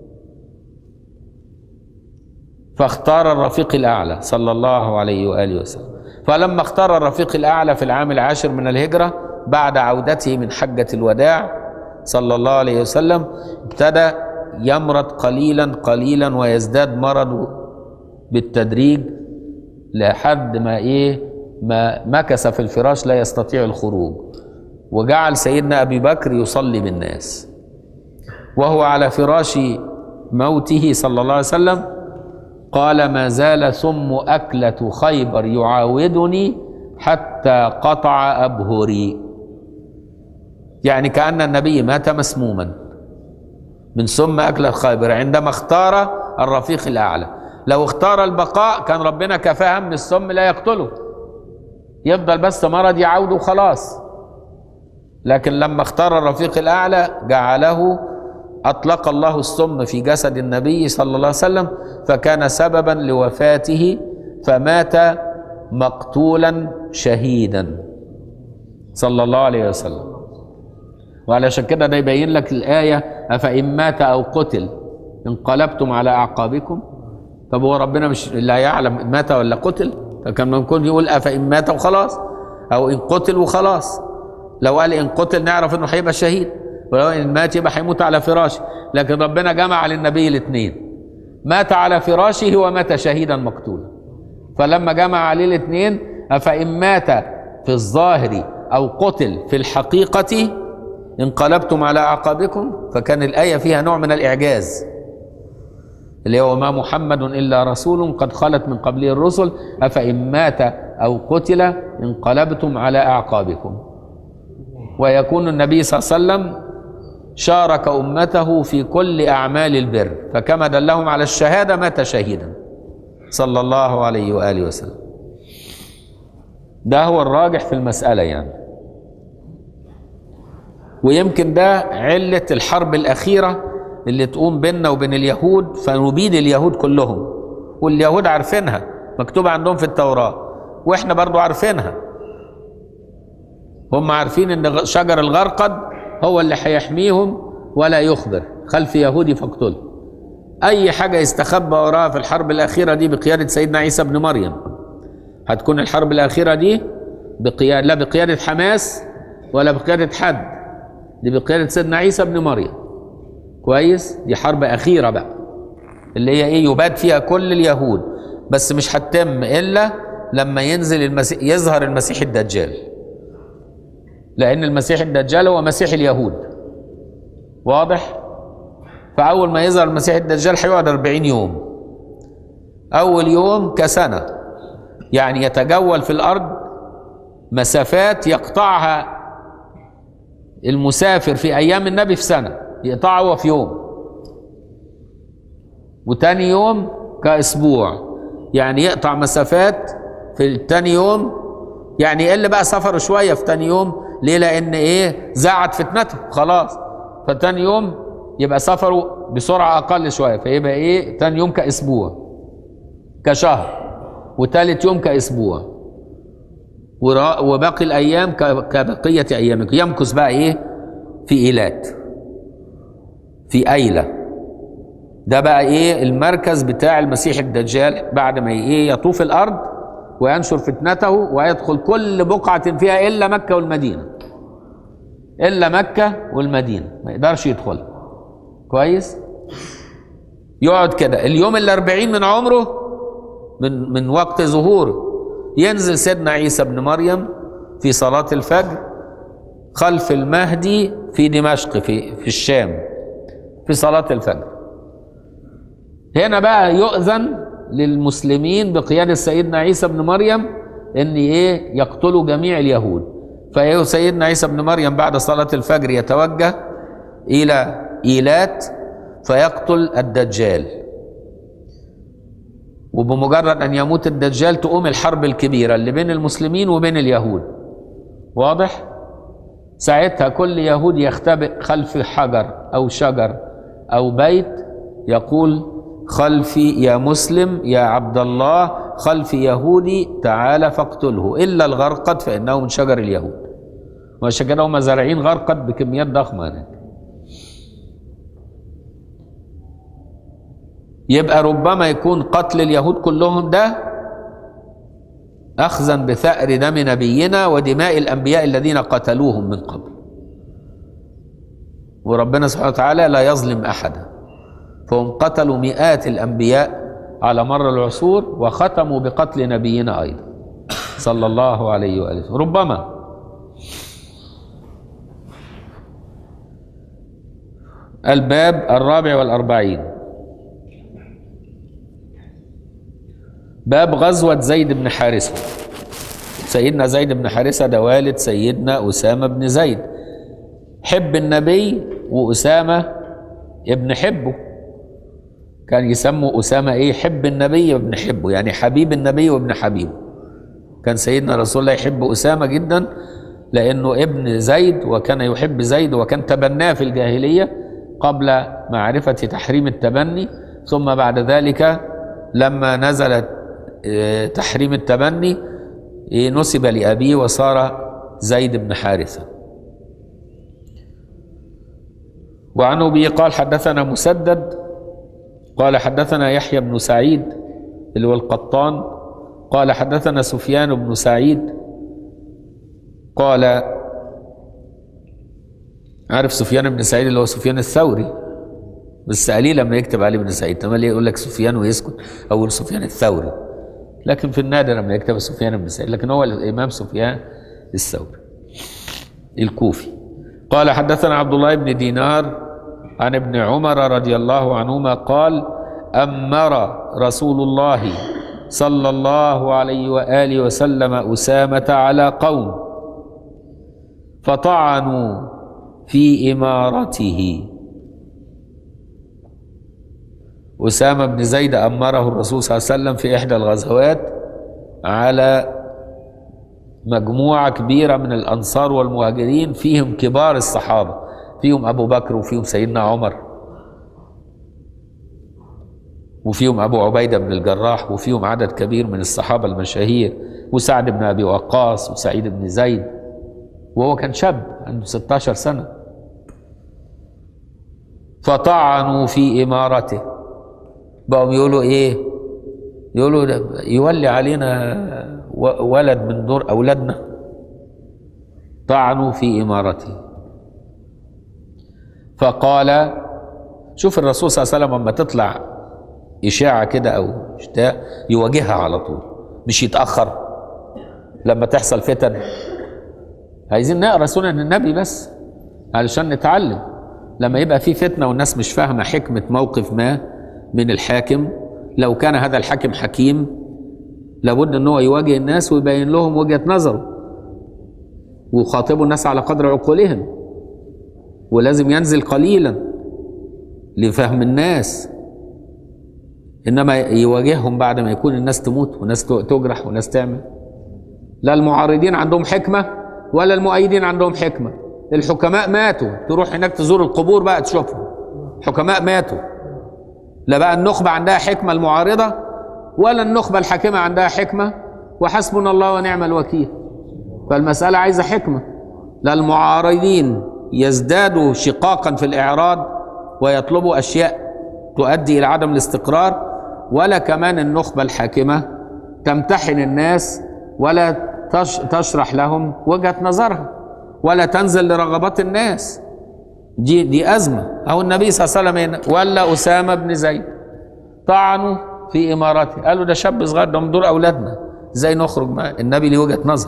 فاختار الرفيق الاعلى صلى الله عليه واله وسلم فلما اختار الرفيق الاعلى في العام العاشر من الهجره بعد عودته من حجه الوداع صلى الله عليه وسلم ابتدى يمرض قليلا قليلا ويزداد مرضه بالتدريج لحد ما ايه ما مكث في الفراش لا يستطيع الخروج وجعل سيدنا ابي بكر يصلي بالناس وهو على فراش موته صلى الله عليه وسلم قال ما زال سم أكلة خيبر يعاودني حتى قطع أبهري يعني كأن النبي مات مسموما من سم أكلة خيبر عندما اختار الرفيق الأعلى لو اختار البقاء كان ربنا كفاها من السم لا يقتله يفضل بس مرض يعود وخلاص لكن لما اختار الرفيق الأعلى جعله أطلق الله السم في جسد النبي صلى الله عليه وسلم فكان سببا لوفاته فمات مقتولا شهيدا صلى الله عليه وسلم وعلشان كده ده يبين لك الآية أفإن مات أو قتل انقلبتم على أعقابكم طب هو ربنا مش لا يعلم مات ولا قتل فكان ممكن يقول أفإن مات وخلاص أو إن قتل وخلاص لو قال إن قتل نعرف إنه هيبقى شهيد ولو إن مات يبقى هيموت على فراشه لكن ربنا جمع للنبي الاثنين مات على فراشه ومات شهيدا مقتولا فلما جمع عليه الاثنين أفإن مات في الظاهر أو قتل في الحقيقة انقلبتم على أعقابكم فكان الآية فيها نوع من الإعجاز اللي هو ما محمد إلا رسول قد خلت من قبله الرسل أفإن مات أو قتل انقلبتم على أعقابكم ويكون النبي صلى الله عليه وسلم شارك أمته في كل أعمال البر فكما دلهم على الشهادة مات شهيدا صلى الله عليه وآله وسلم ده هو الراجح في المسألة يعني ويمكن ده علة الحرب الأخيرة اللي تقوم بيننا وبين اليهود فنبيد اليهود كلهم واليهود عارفينها مكتوبة عندهم في التوراة واحنا برضو عارفينها هم عارفين ان شجر الغرقد هو اللي هيحميهم ولا يخبر خلف يهودي فاقتله اي حاجة يستخبى وراها في الحرب الاخيرة دي بقيادة سيدنا عيسى بن مريم هتكون الحرب الاخيرة دي بقيادة لا بقيادة حماس ولا بقيادة حد دي بقيادة سيدنا عيسى بن مريم كويس دي حرب أخيرة بقى اللي هي إيه يباد فيها كل اليهود بس مش هتتم إلا لما ينزل المسيح يظهر المسيح الدجال لأن المسيح الدجال هو مسيح اليهود واضح فأول ما يظهر المسيح الدجال هيقعد 40 يوم أول يوم كسنة يعني يتجول في الأرض مسافات يقطعها المسافر في ايام النبي في سنه يقطعه هو في يوم وتاني يوم كاسبوع يعني يقطع مسافات في تاني يوم يعني يقل بقى سفره شويه في تاني يوم ليه لان ايه زعت فتنته خلاص فتاني يوم يبقى سفره بسرعه اقل شويه فيبقى ايه تاني يوم كاسبوع كشهر وتالت يوم كاسبوع وباقي الايام كبقيه ايامك يمكث بقى ايه في ايلات في ايله ده بقى ايه المركز بتاع المسيح الدجال بعد ما ايه يطوف الارض وينشر فتنته ويدخل كل بقعه فيها الا مكه والمدينه الا مكه والمدينه ما يقدرش يدخل كويس يقعد كده اليوم الأربعين من عمره من من وقت ظهوره ينزل سيدنا عيسى بن مريم في صلاة الفجر خلف المهدي في دمشق في في الشام في صلاة الفجر هنا بقى يؤذن للمسلمين بقيادة سيدنا عيسى بن مريم ان ايه يقتلوا جميع اليهود فايه سيدنا عيسى بن مريم بعد صلاة الفجر يتوجه الى ايلات فيقتل الدجال وبمجرد ان يموت الدجال تقوم الحرب الكبيره اللي بين المسلمين وبين اليهود واضح ساعتها كل يهود يختبئ خلف حجر او شجر او بيت يقول خلفي يا مسلم يا عبد الله خلفي يهودي تعال فاقتله الا الغرقد فانه من شجر اليهود وعشان كده هم زارعين غرقد بكميات ضخمه هناك يبقى ربما يكون قتل اليهود كلهم ده اخذا بثأر دم نبينا ودماء الانبياء الذين قتلوهم من قبل وربنا سبحانه وتعالى لا يظلم احدا فهم قتلوا مئات الانبياء على مر العصور وختموا بقتل نبينا ايضا صلى الله عليه واله وسلم ربما الباب الرابع والأربعين باب غزوة زيد بن حارثة سيدنا زيد بن حارثة ده والد سيدنا أسامة بن زيد حب النبي وأسامة ابن حبه كان يسموا أسامة إيه حب النبي وابن حبه يعني حبيب النبي وابن حبيبه كان سيدنا رسول الله يحب أسامة جدا لأنه ابن زيد وكان يحب زيد وكان تبناه في الجاهلية قبل معرفة تحريم التبني ثم بعد ذلك لما نزلت آه، تحريم التبني آه، نسب لأبيه وصار زيد بن حارثة وعن أبي قال حدثنا مسدد قال حدثنا يحيى بن سعيد اللي هو القطان قال حدثنا سفيان بن سعيد قال عارف سفيان بن سعيد اللي هو سفيان الثوري بس قليل لما يكتب عليه بن سعيد تمام يقول لك سفيان ويسكت او يقول سفيان الثوري لكن في النادر لما يكتب سفيان بن سعيد لكن هو الامام سفيان الثوري الكوفي قال حدثنا عبد الله بن دينار عن ابن عمر رضي الله عنهما قال أمر رسول الله صلى الله عليه وآله وسلم أسامة على قوم فطعنوا في إمارته أسامة بن زيد أمره الرسول صلى الله عليه وسلم في إحدى الغزوات على مجموعة كبيرة من الأنصار والمهاجرين فيهم كبار الصحابة فيهم أبو بكر وفيهم سيدنا عمر وفيهم أبو عبيدة بن الجراح وفيهم عدد كبير من الصحابة المشاهير وسعد بن أبي وقاص وسعيد بن زيد وهو كان شاب عنده 16 سنة فطعنوا في إمارته بقوا يقولوا إيه يقولوا ده يولي علينا و- ولد من دور أولادنا طعنوا في إمارته فقال شوف الرسول صلى الله عليه وسلم لما تطلع إشاعة كده أو اشتاء يواجهها على طول مش يتأخر لما تحصل فتن عايزين نقرا سنن النبي بس علشان نتعلم لما يبقى في فتنه والناس مش فاهمه حكمه موقف ما من الحاكم لو كان هذا الحاكم حكيم لابد ان هو يواجه الناس ويبين لهم وجهه نظره ويخاطبوا الناس على قدر عقولهم ولازم ينزل قليلا لفهم الناس انما يواجههم بعد ما يكون الناس تموت وناس تجرح وناس تعمل لا المعارضين عندهم حكمة ولا المؤيدين عندهم حكمة الحكماء ماتوا تروح هناك تزور القبور بقى تشوفهم حكماء ماتوا لا بقى النخبة عندها حكمة المعارضة ولا النخبة الحاكمة عندها حكمة وحسبنا الله ونعم الوكيل فالمسألة عايزة حكمة لا المعارضين يزدادوا شقاقا في الإعراض ويطلبوا أشياء تؤدي إلى عدم الاستقرار ولا كمان النخبة الحاكمة تمتحن الناس ولا تش تشرح لهم وجهة نظرها ولا تنزل لرغبات الناس دي دي أزمة أو النبي صلى الله عليه وسلم هنا ولا أسامة بن زيد طعنوا في إمارته قالوا ده شاب صغير ده من دور أولادنا إزاي نخرج معاه النبي ليه وجهة نظر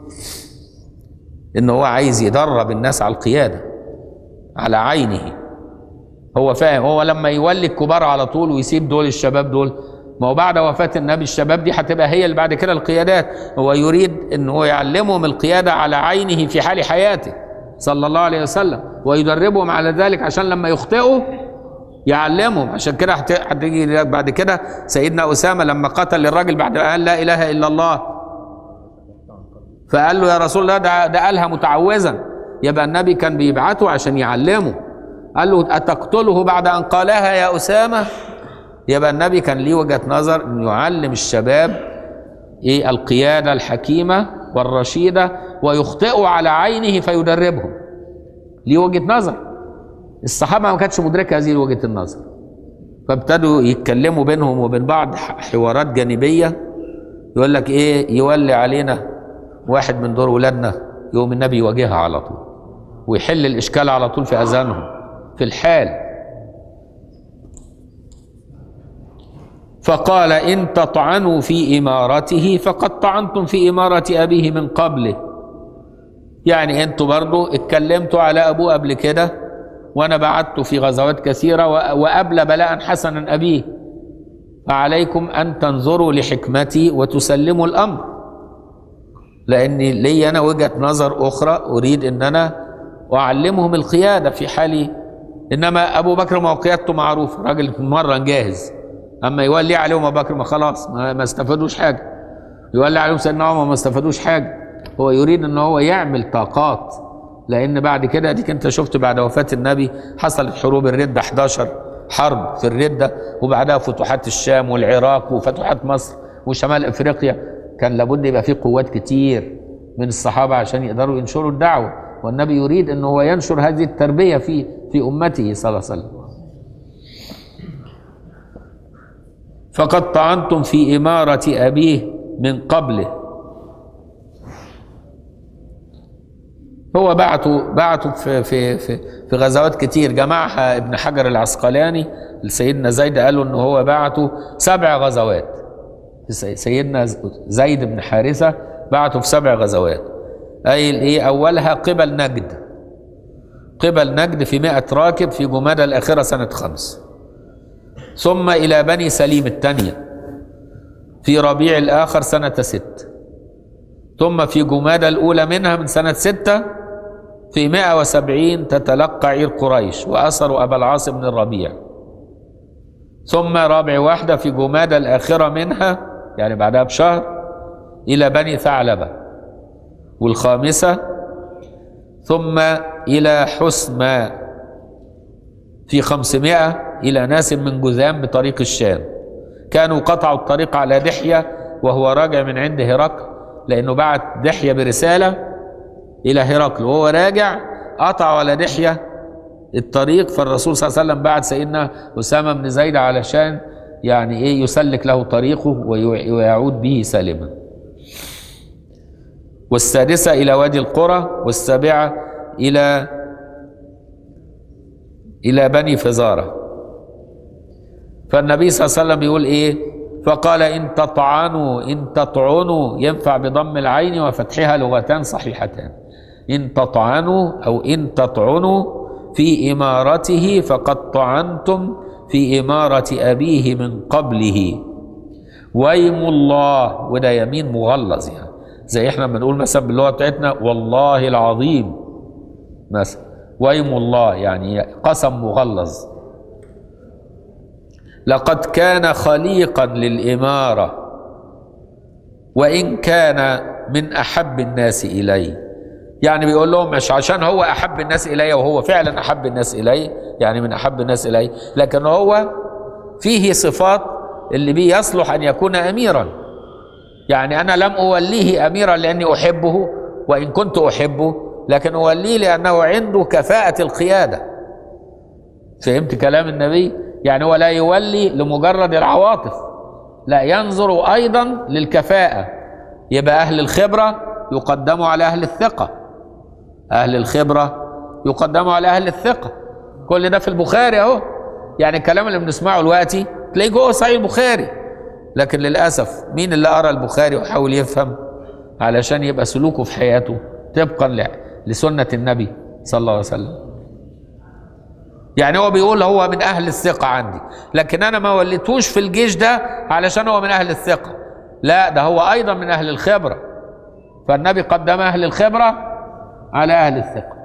إن هو عايز يدرب الناس على القيادة على عينه هو فاهم هو لما يولي الكبار على طول ويسيب دول الشباب دول ما هو بعد وفاة النبي الشباب دي هتبقى هي اللي بعد كده القيادات هو يريد ان هو يعلمهم القيادة على عينه في حال حياته صلى الله عليه وسلم ويدربهم على ذلك عشان لما يخطئوا يعلمهم عشان كده هت- هتيجي بعد كده سيدنا أسامة لما قتل الراجل بعد ما قال لا إله إلا الله فقال له يا رسول الله ده, ده قالها متعوذا يبقى النبي كان بيبعته عشان يعلمه قال له أتقتله بعد أن قالها يا أسامة يبقى النبي كان ليه وجهة نظر أنه يعلم الشباب إيه القيادة الحكيمة والرشيدة ويخطئوا على عينه فيدربهم ليه وجهة نظر الصحابة ما كانتش مدركة هذه وجهة النظر فابتدوا يتكلموا بينهم وبين بعض حوارات جانبية يقول لك ايه يولي علينا واحد من دور ولادنا يقوم النبي يواجهها على طول ويحل الاشكال على طول في اذانهم في الحال فقال ان تطعنوا في امارته فقد طعنتم في اماره ابيه من قبله يعني انتوا برضو اتكلمتوا على ابوه قبل كده وأنا بعثت في غزوات كثيرة و- وأبلى بلاء حسنا أبيه فعليكم أن تنظروا لحكمتي وتسلموا الأمر لأن لي أنا وجهة نظر أخرى أريد أن أنا أعلمهم القيادة في حال إنما أبو بكر ما هو قيادته معروف راجل مرة جاهز أما يولي عليهم أبو بكر ما خلاص ما, ما استفادوش حاجة يولي عليهم سيدنا عمر ما استفادوش حاجة هو يريد أن هو يعمل طاقات لأن بعد كده ديك أنت شفت بعد وفاة النبي حصلت حروب الردة 11 حرب في الردة وبعدها فتوحات الشام والعراق وفتوحات مصر وشمال أفريقيا كان لابد يبقى فيه قوات كتير من الصحابة عشان يقدروا ينشروا الدعوة والنبي يريد أن هو ينشر هذه التربية في في أمته صلى الله عليه وسلم فقد طعنتم في إمارة أبيه من قبله هو بعته بعته في في في في غزوات كتير جمعها ابن حجر العسقلاني لسيدنا زيد قالوا ان هو بعته سبع غزوات سي- سيدنا زيد بن حارثه بعته في سبع غزوات اي الايه اولها قبل نجد قبل نجد في مئة راكب في جمادى الآخرة سنة خمس ثم إلى بني سليم الثانية في ربيع الآخر سنة ست ثم في جمادى الأولى منها من سنة ستة في مئة وسبعين تتلقى عير قريش وأسروا أبا العاص بن الربيع ثم رابع واحدة في جمادى الآخرة منها يعني بعدها بشهر إلى بني ثعلبة والخامسة ثم إلى حسمى في خمسمائة إلى ناس من جذام بطريق الشام كانوا قطعوا الطريق على دحية وهو راجع من عند هرقل لأنه بعت دحية برسالة إلى هرقل وهو راجع قطعوا على دحية الطريق فالرسول صلى الله عليه وسلم بعت سيدنا أسامة بن زيد علشان يعني إيه يسلك له طريقه ويع- ويعود به سالما والسادسة إلى وادي القرى والسابعة إلى إلى بني فزارة فالنبي صلى الله عليه وسلم بيقول إيه فقال إن تطعنوا إن تطعنوا ينفع بضم العين وفتحها لغتان صحيحتان إن تطعنوا أو إن تطعنوا في إمارته فقد طعنتم في إمارة أبيه من قبله ويم الله وده يمين مغلظ يعني زي احنا بنقول مثلا باللغه بتاعتنا والله العظيم مثلا ويم الله يعني قسم مغلظ لقد كان خليقا للاماره وان كان من احب الناس الي يعني بيقول لهم مش عشان هو احب الناس الي وهو فعلا احب الناس الي يعني من احب الناس الي لكن هو فيه صفات اللي بيه يصلح ان يكون اميرا يعني انا لم اوليه اميرا لاني احبه وان كنت احبه لكن اوليه لانه عنده كفاءه القياده فهمت كلام النبي يعني هو لا يولي لمجرد العواطف لا ينظر ايضا للكفاءه يبقى اهل الخبره يقدموا على اهل الثقه اهل الخبره يقدموا على اهل الثقه كل ده في البخاري اهو يعني الكلام اللي بنسمعه دلوقتي تلاقيه جوه صحيح البخاري لكن للاسف مين اللي قرا البخاري وحاول يفهم علشان يبقى سلوكه في حياته طبقا ل- لسنه النبي صلى الله عليه وسلم يعني هو بيقول هو من اهل الثقه عندي لكن انا ما وليتوش في الجيش ده علشان هو من اهل الثقه لا ده هو ايضا من اهل الخبره فالنبي قدم اهل الخبره على اهل الثقه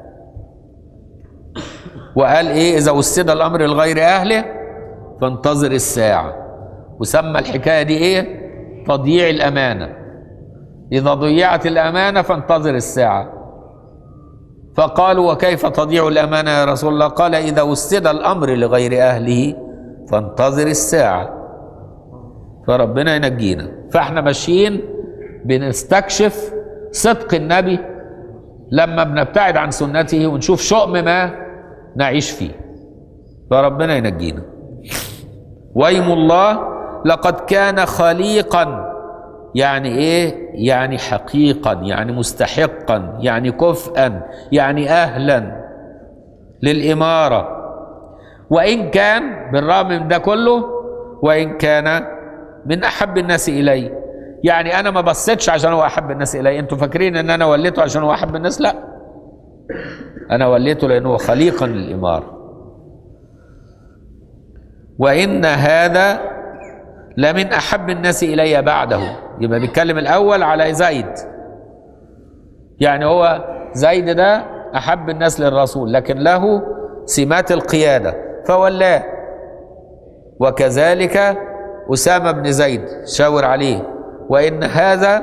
وقال ايه اذا وسد الامر لغير اهله فانتظر الساعه وسمى الحكايه دي ايه تضييع الامانه اذا ضيعت الامانه فانتظر الساعه فقالوا وكيف تضيع الامانه يا رسول الله قال اذا وسد الامر لغير اهله فانتظر الساعه فربنا ينجينا فاحنا ماشيين بنستكشف صدق النبي لما بنبتعد عن سنته ونشوف شؤم ما نعيش فيه فربنا ينجينا ويم الله لقد كان خليقا يعني ايه يعني حقيقا يعني مستحقا يعني كفءا يعني اهلا للاماره وان كان بالرغم من ده كله وان كان من احب الناس الي يعني انا ما بصيتش عشان هو احب الناس الي انتوا فاكرين ان انا وليته عشان هو احب الناس لا انا وليته لانه خليقا للاماره وإن هذا لمن أحب الناس إلي بعده يبقى بيتكلم الأول على زيد يعني هو زيد ده أحب الناس للرسول لكن له سمات القيادة فولاه وكذلك أسامة بن زيد شاور عليه وإن هذا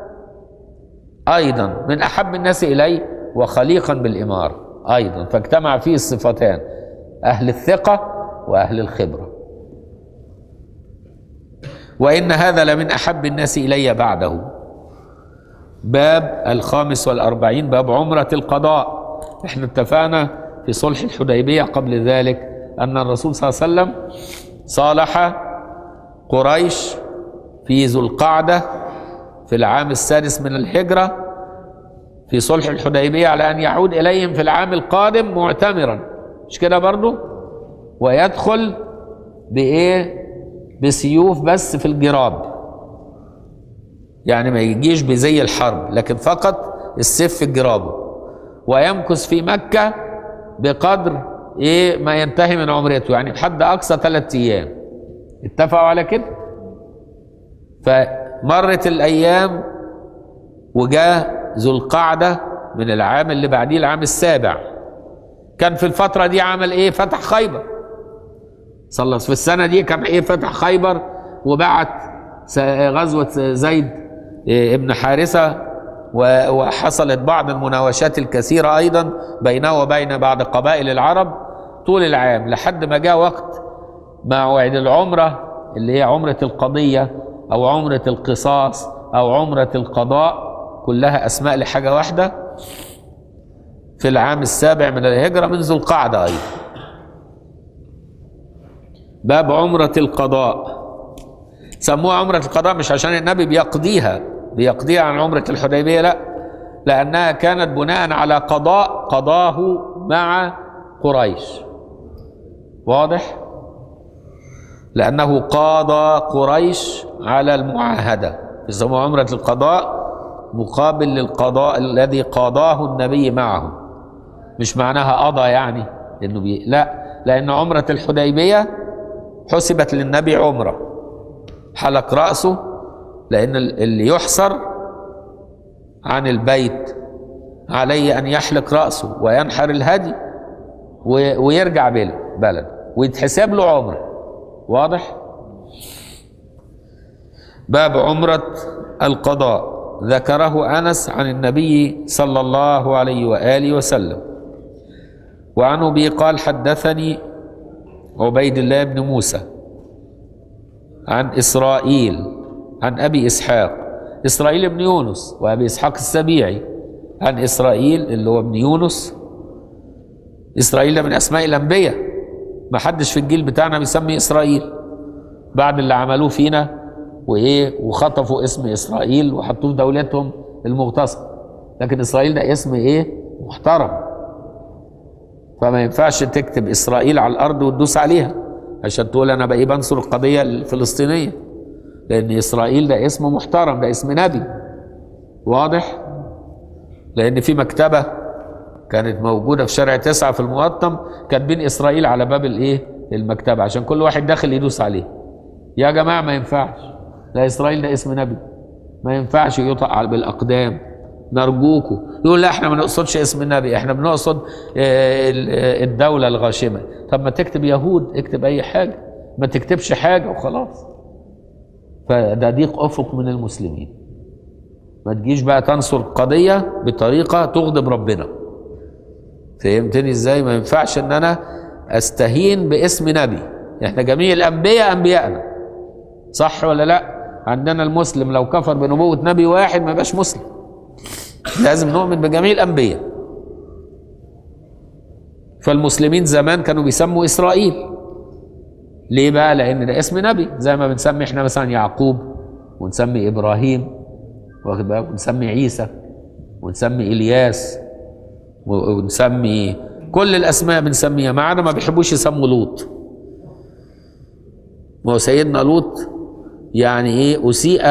أيضا من أحب الناس إلي وخليقا بالإمارة أيضا فاجتمع فيه الصفتان أهل الثقة وأهل الخبرة وإن هذا لمن أحب الناس إلي بعده باب الخامس والأربعين باب عمرة القضاء احنا اتفقنا في صلح الحديبية قبل ذلك أن الرسول صلى الله عليه وسلم صالح قريش في ذو القعدة في العام السادس من الهجرة في صلح الحديبية على أن يعود إليهم في العام القادم معتمرا مش كده برضو ويدخل بإيه بسيوف بس في الجراب يعني ما يجيش بزي الحرب لكن فقط السيف في جرابه ويمكث في مكة بقدر ايه ما ينتهي من عمرته يعني بحد اقصى ثلاثة ايام اتفقوا على كده فمرت الايام وجاء ذو القعدة من العام اللي بعديه العام السابع كان في الفترة دي عمل ايه فتح خيبر صلى في السنة دي كان ايه فتح خيبر وبعت غزوة زيد ابن حارثة وحصلت بعض المناوشات الكثيرة أيضا بينه وبين بعض قبائل العرب طول العام لحد ما جاء وقت موعد العمرة اللي هي عمرة القضية أو عمرة القصاص أو عمرة القضاء كلها أسماء لحاجة واحدة في العام السابع من الهجرة من ذو القعدة أيضا باب عمرة القضاء سموها عمرة القضاء مش عشان النبي بيقضيها بيقضيها عن عمرة الحديبية لا لأنها كانت بناء على قضاء قضاه مع قريش واضح لأنه قاضى قريش على المعاهدة يسموها عمرة القضاء مقابل للقضاء الذي قاضاه النبي معه مش معناها قضى يعني انه بي... لا لان عمرة الحديبية حسبت للنبي عمرة حلق رأسه لأن اللي يحصر عن البيت عليه أن يحلق رأسه وينحر الهدي ويرجع بلد ويتحسب له عمرة واضح؟ باب عمرة القضاء ذكره أنس عن النبي صلى الله عليه وآله وسلم وعن أبي قال حدثني عبيد الله بن موسى عن إسرائيل عن أبي إسحاق إسرائيل بن يونس وأبي إسحاق السبيعي عن إسرائيل اللي هو ابن يونس إسرائيل ده من أسماء الأنبياء ما حدش في الجيل بتاعنا بيسمي إسرائيل بعد اللي عملوه فينا وإيه وخطفوا اسم إسرائيل وحطوه في دولتهم المغتصبة لكن إسرائيل ده اسم إيه محترم فما ينفعش تكتب إسرائيل على الأرض وتدوس عليها عشان تقول أنا بقى بنصر القضية الفلسطينية لأن إسرائيل ده اسم محترم ده اسم نبي واضح لأن في مكتبة كانت موجودة في شارع تسعة في المقطم كاتبين إسرائيل على باب الإيه المكتبة عشان كل واحد داخل يدوس عليه يا جماعة ما ينفعش لا إسرائيل ده اسم نبي ما ينفعش يطأ بالأقدام نرجوكم يقول لا احنا ما نقصدش اسم النبي احنا بنقصد الدولة الغاشمة طب ما تكتب يهود اكتب اي حاجة ما تكتبش حاجة وخلاص فده ضيق افق من المسلمين ما تجيش بقى تنصر القضية بطريقة تغضب ربنا فهمتني ازاي ما ينفعش ان انا استهين باسم نبي احنا جميع الانبياء انبيائنا صح ولا لا عندنا المسلم لو كفر بنبوة نبي واحد ما يبقاش مسلم لازم نؤمن بجميع الأنبياء فالمسلمين زمان كانوا بيسموا إسرائيل ليه بقى لأن ده اسم نبي زي ما بنسمي احنا مثلا يعقوب ونسمي إبراهيم واخد بالك ونسمي عيسى ونسمي إلياس ونسمي كل الأسماء بنسميها معانا ما بيحبوش يسموا لوط ما هو سيدنا لوط يعني ايه أسيء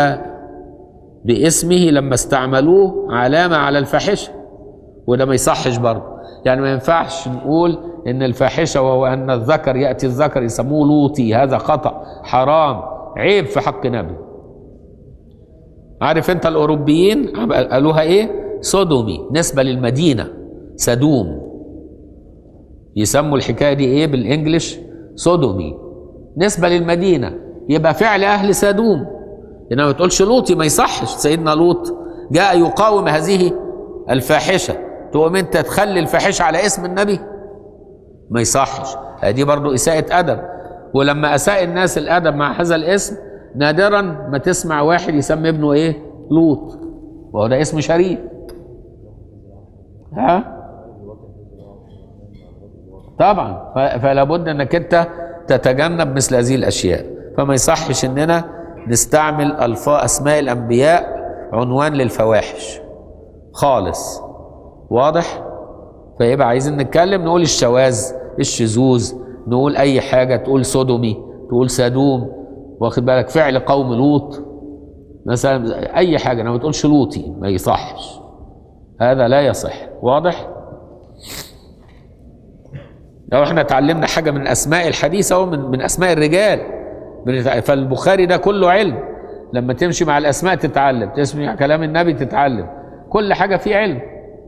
باسمه لما استعملوه علامة على الفاحشة وده ما يصحش برضه يعني ما ينفعش نقول ان الفاحشه وهو ان الذكر ياتي الذكر يسموه لوطي هذا خطا حرام عيب في حق نبي عارف انت الاوروبيين عم- قالوها ايه سودومي نسبه للمدينه سدوم يسموا الحكايه دي ايه بالانجلش سودومي نسبه للمدينه يبقى فعل اهل سدوم انما ما تقولش لوطي ما يصحش سيدنا لوط جاء يقاوم هذه الفاحشه تقوم انت تخلي الفاحشه على اسم النبي ما يصحش دي برضو اساءه ادب ولما اساء الناس الادب مع هذا الاسم نادرا ما تسمع واحد يسمي ابنه ايه لوط وهو ده اسم شريف ها طبعا ف- فلا بد انك انت تتجنب مثل هذه الاشياء فما يصحش اننا نستعمل الفاظ اسماء الانبياء عنوان للفواحش خالص واضح فيبقى عايزين نتكلم نقول الشواذ الشذوذ نقول اي حاجه تقول سودومي تقول سدوم واخد بالك فعل قوم لوط مثلا اي حاجه انا ما تقولش لوطي ما يصحش هذا لا يصح واضح لو احنا اتعلمنا حاجه من اسماء الحديث او من من اسماء الرجال بنتع- فالبخاري ده كله علم لما تمشي مع الاسماء تتعلم تسمع كلام النبي تتعلم كل حاجه فيه علم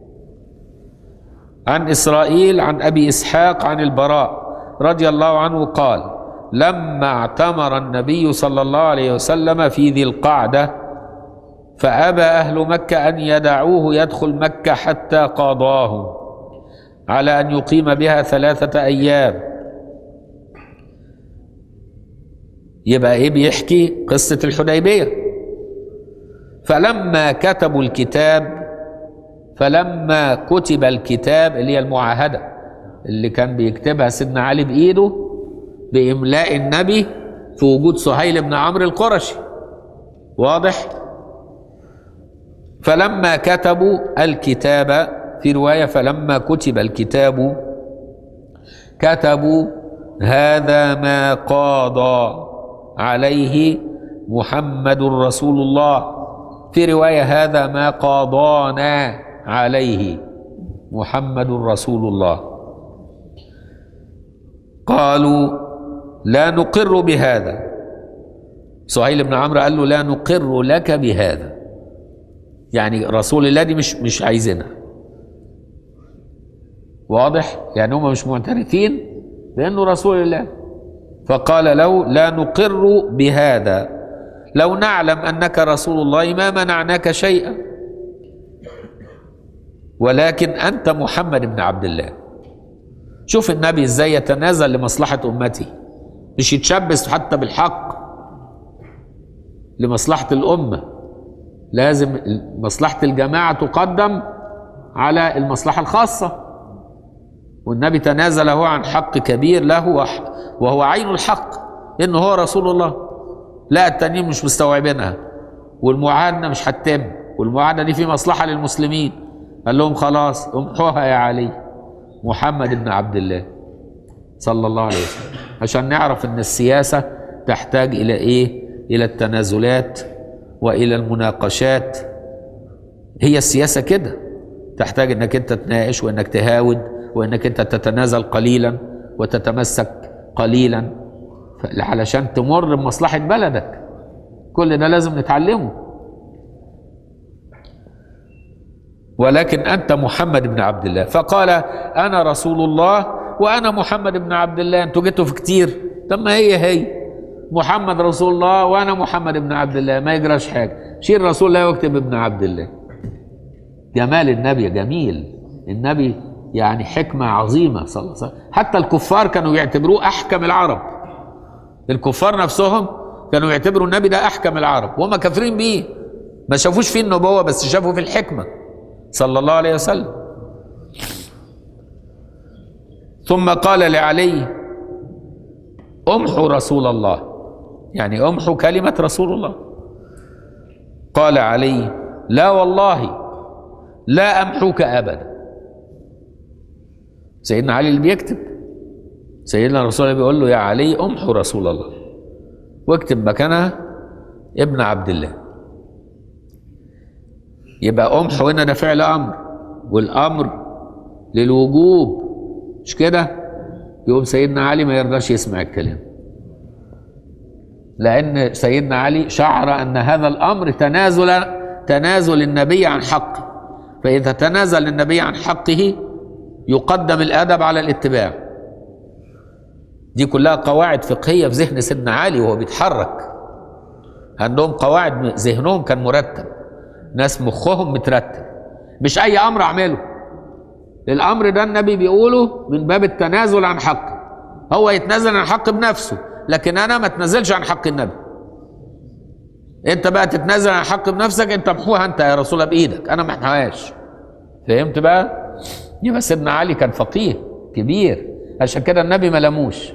عن اسرائيل عن ابي اسحاق عن البراء رضي الله عنه قال لما اعتمر النبي صلى الله عليه وسلم في ذي القعده فابى اهل مكه ان يدعوه يدخل مكه حتى قاضاهم على ان يقيم بها ثلاثه ايام يبقى ايه بيحكي قصه الحديبيه فلما كتبوا الكتاب فلما كتب الكتاب اللي هي المعاهده اللي كان بيكتبها سيدنا علي بايده باملاء النبي في وجود سهيل بن عمرو القرشي واضح فلما كتبوا الكتاب في روايه فلما كتب الكتاب كتبوا هذا ما قاضى عليه محمد رسول الله في روايه هذا ما قاضانا عليه محمد رسول الله قالوا لا نقر بهذا سهيل بن عمرو قال له لا نقر لك بهذا يعني رسول الله دي مش مش عايزينها واضح يعني هم مش معترفين بانه رسول الله فقال له لا نقر بهذا لو نعلم انك رسول الله ما منعناك شيئا ولكن انت محمد بن عبد الله شوف النبي ازاي يتنازل لمصلحه امته مش يتشبث حتى بالحق لمصلحه الامه لازم مصلحه الجماعه تقدم على المصلحه الخاصه والنبي تنازل هو عن حق كبير له وح- وهو عين الحق انه هو رسول الله لا التانيين مش مستوعبينها والمعاهده مش هتتم والمعاهده دي في مصلحه للمسلمين قال لهم خلاص امحوها يا علي محمد بن عبد الله صلى الله عليه وسلم عشان نعرف ان السياسه تحتاج الى ايه الى التنازلات والى المناقشات هي السياسه كده تحتاج انك انت تناقش وانك تهاود وانك انت تتنازل قليلا وتتمسك قليلا ف- علشان تمر بمصلحه بلدك كل ده لازم نتعلمه ولكن انت محمد بن عبد الله فقال انا رسول الله وانا محمد بن عبد الله انتوا جيتوا في كتير طب ما هي هي محمد رسول الله وانا محمد بن عبد الله ما يجراش حاجه شيل رسول الله واكتب ابن عبد الله جمال النبي جميل النبي يعني حكمه عظيمه صلى الله عليه وسلم حتى الكفار كانوا يعتبروه احكم العرب الكفار نفسهم كانوا يعتبروا النبي ده احكم العرب وهم كافرين بيه ما شافوش فيه النبوه بس شافوا في الحكمه صلى الله عليه وسلم ثم قال لعلي امحوا رسول الله يعني امحوا كلمه رسول الله قال علي لا والله لا امحوك ابدا سيدنا علي اللي بيكتب سيدنا رسول الله بيقول له يا علي امحو رسول الله واكتب مكانها ابن عبد الله يبقى امحو هنا ده فعل امر والامر للوجوب مش كده يقوم سيدنا علي ما يرضاش يسمع الكلام لأن سيدنا علي شعر أن هذا الأمر تنازل تنازل النبي عن حقه فإذا تنازل النبي عن حقه يقدم الأدب على الاتباع دي كلها قواعد فقهية في ذهن سيدنا علي وهو بيتحرك عندهم قواعد ذهنهم كان مرتب ناس مخهم مترتب مش أي أمر أعمله الأمر ده النبي بيقوله من باب التنازل عن حقه هو يتنازل عن حق بنفسه لكن أنا ما اتنازلش عن حق النبي انت بقى تتنازل عن حق بنفسك انت محوها انت يا رسول الله بايدك انا ما محوهاش فهمت بقى يبقى سيدنا علي كان فقيه كبير عشان كده النبي ما لموش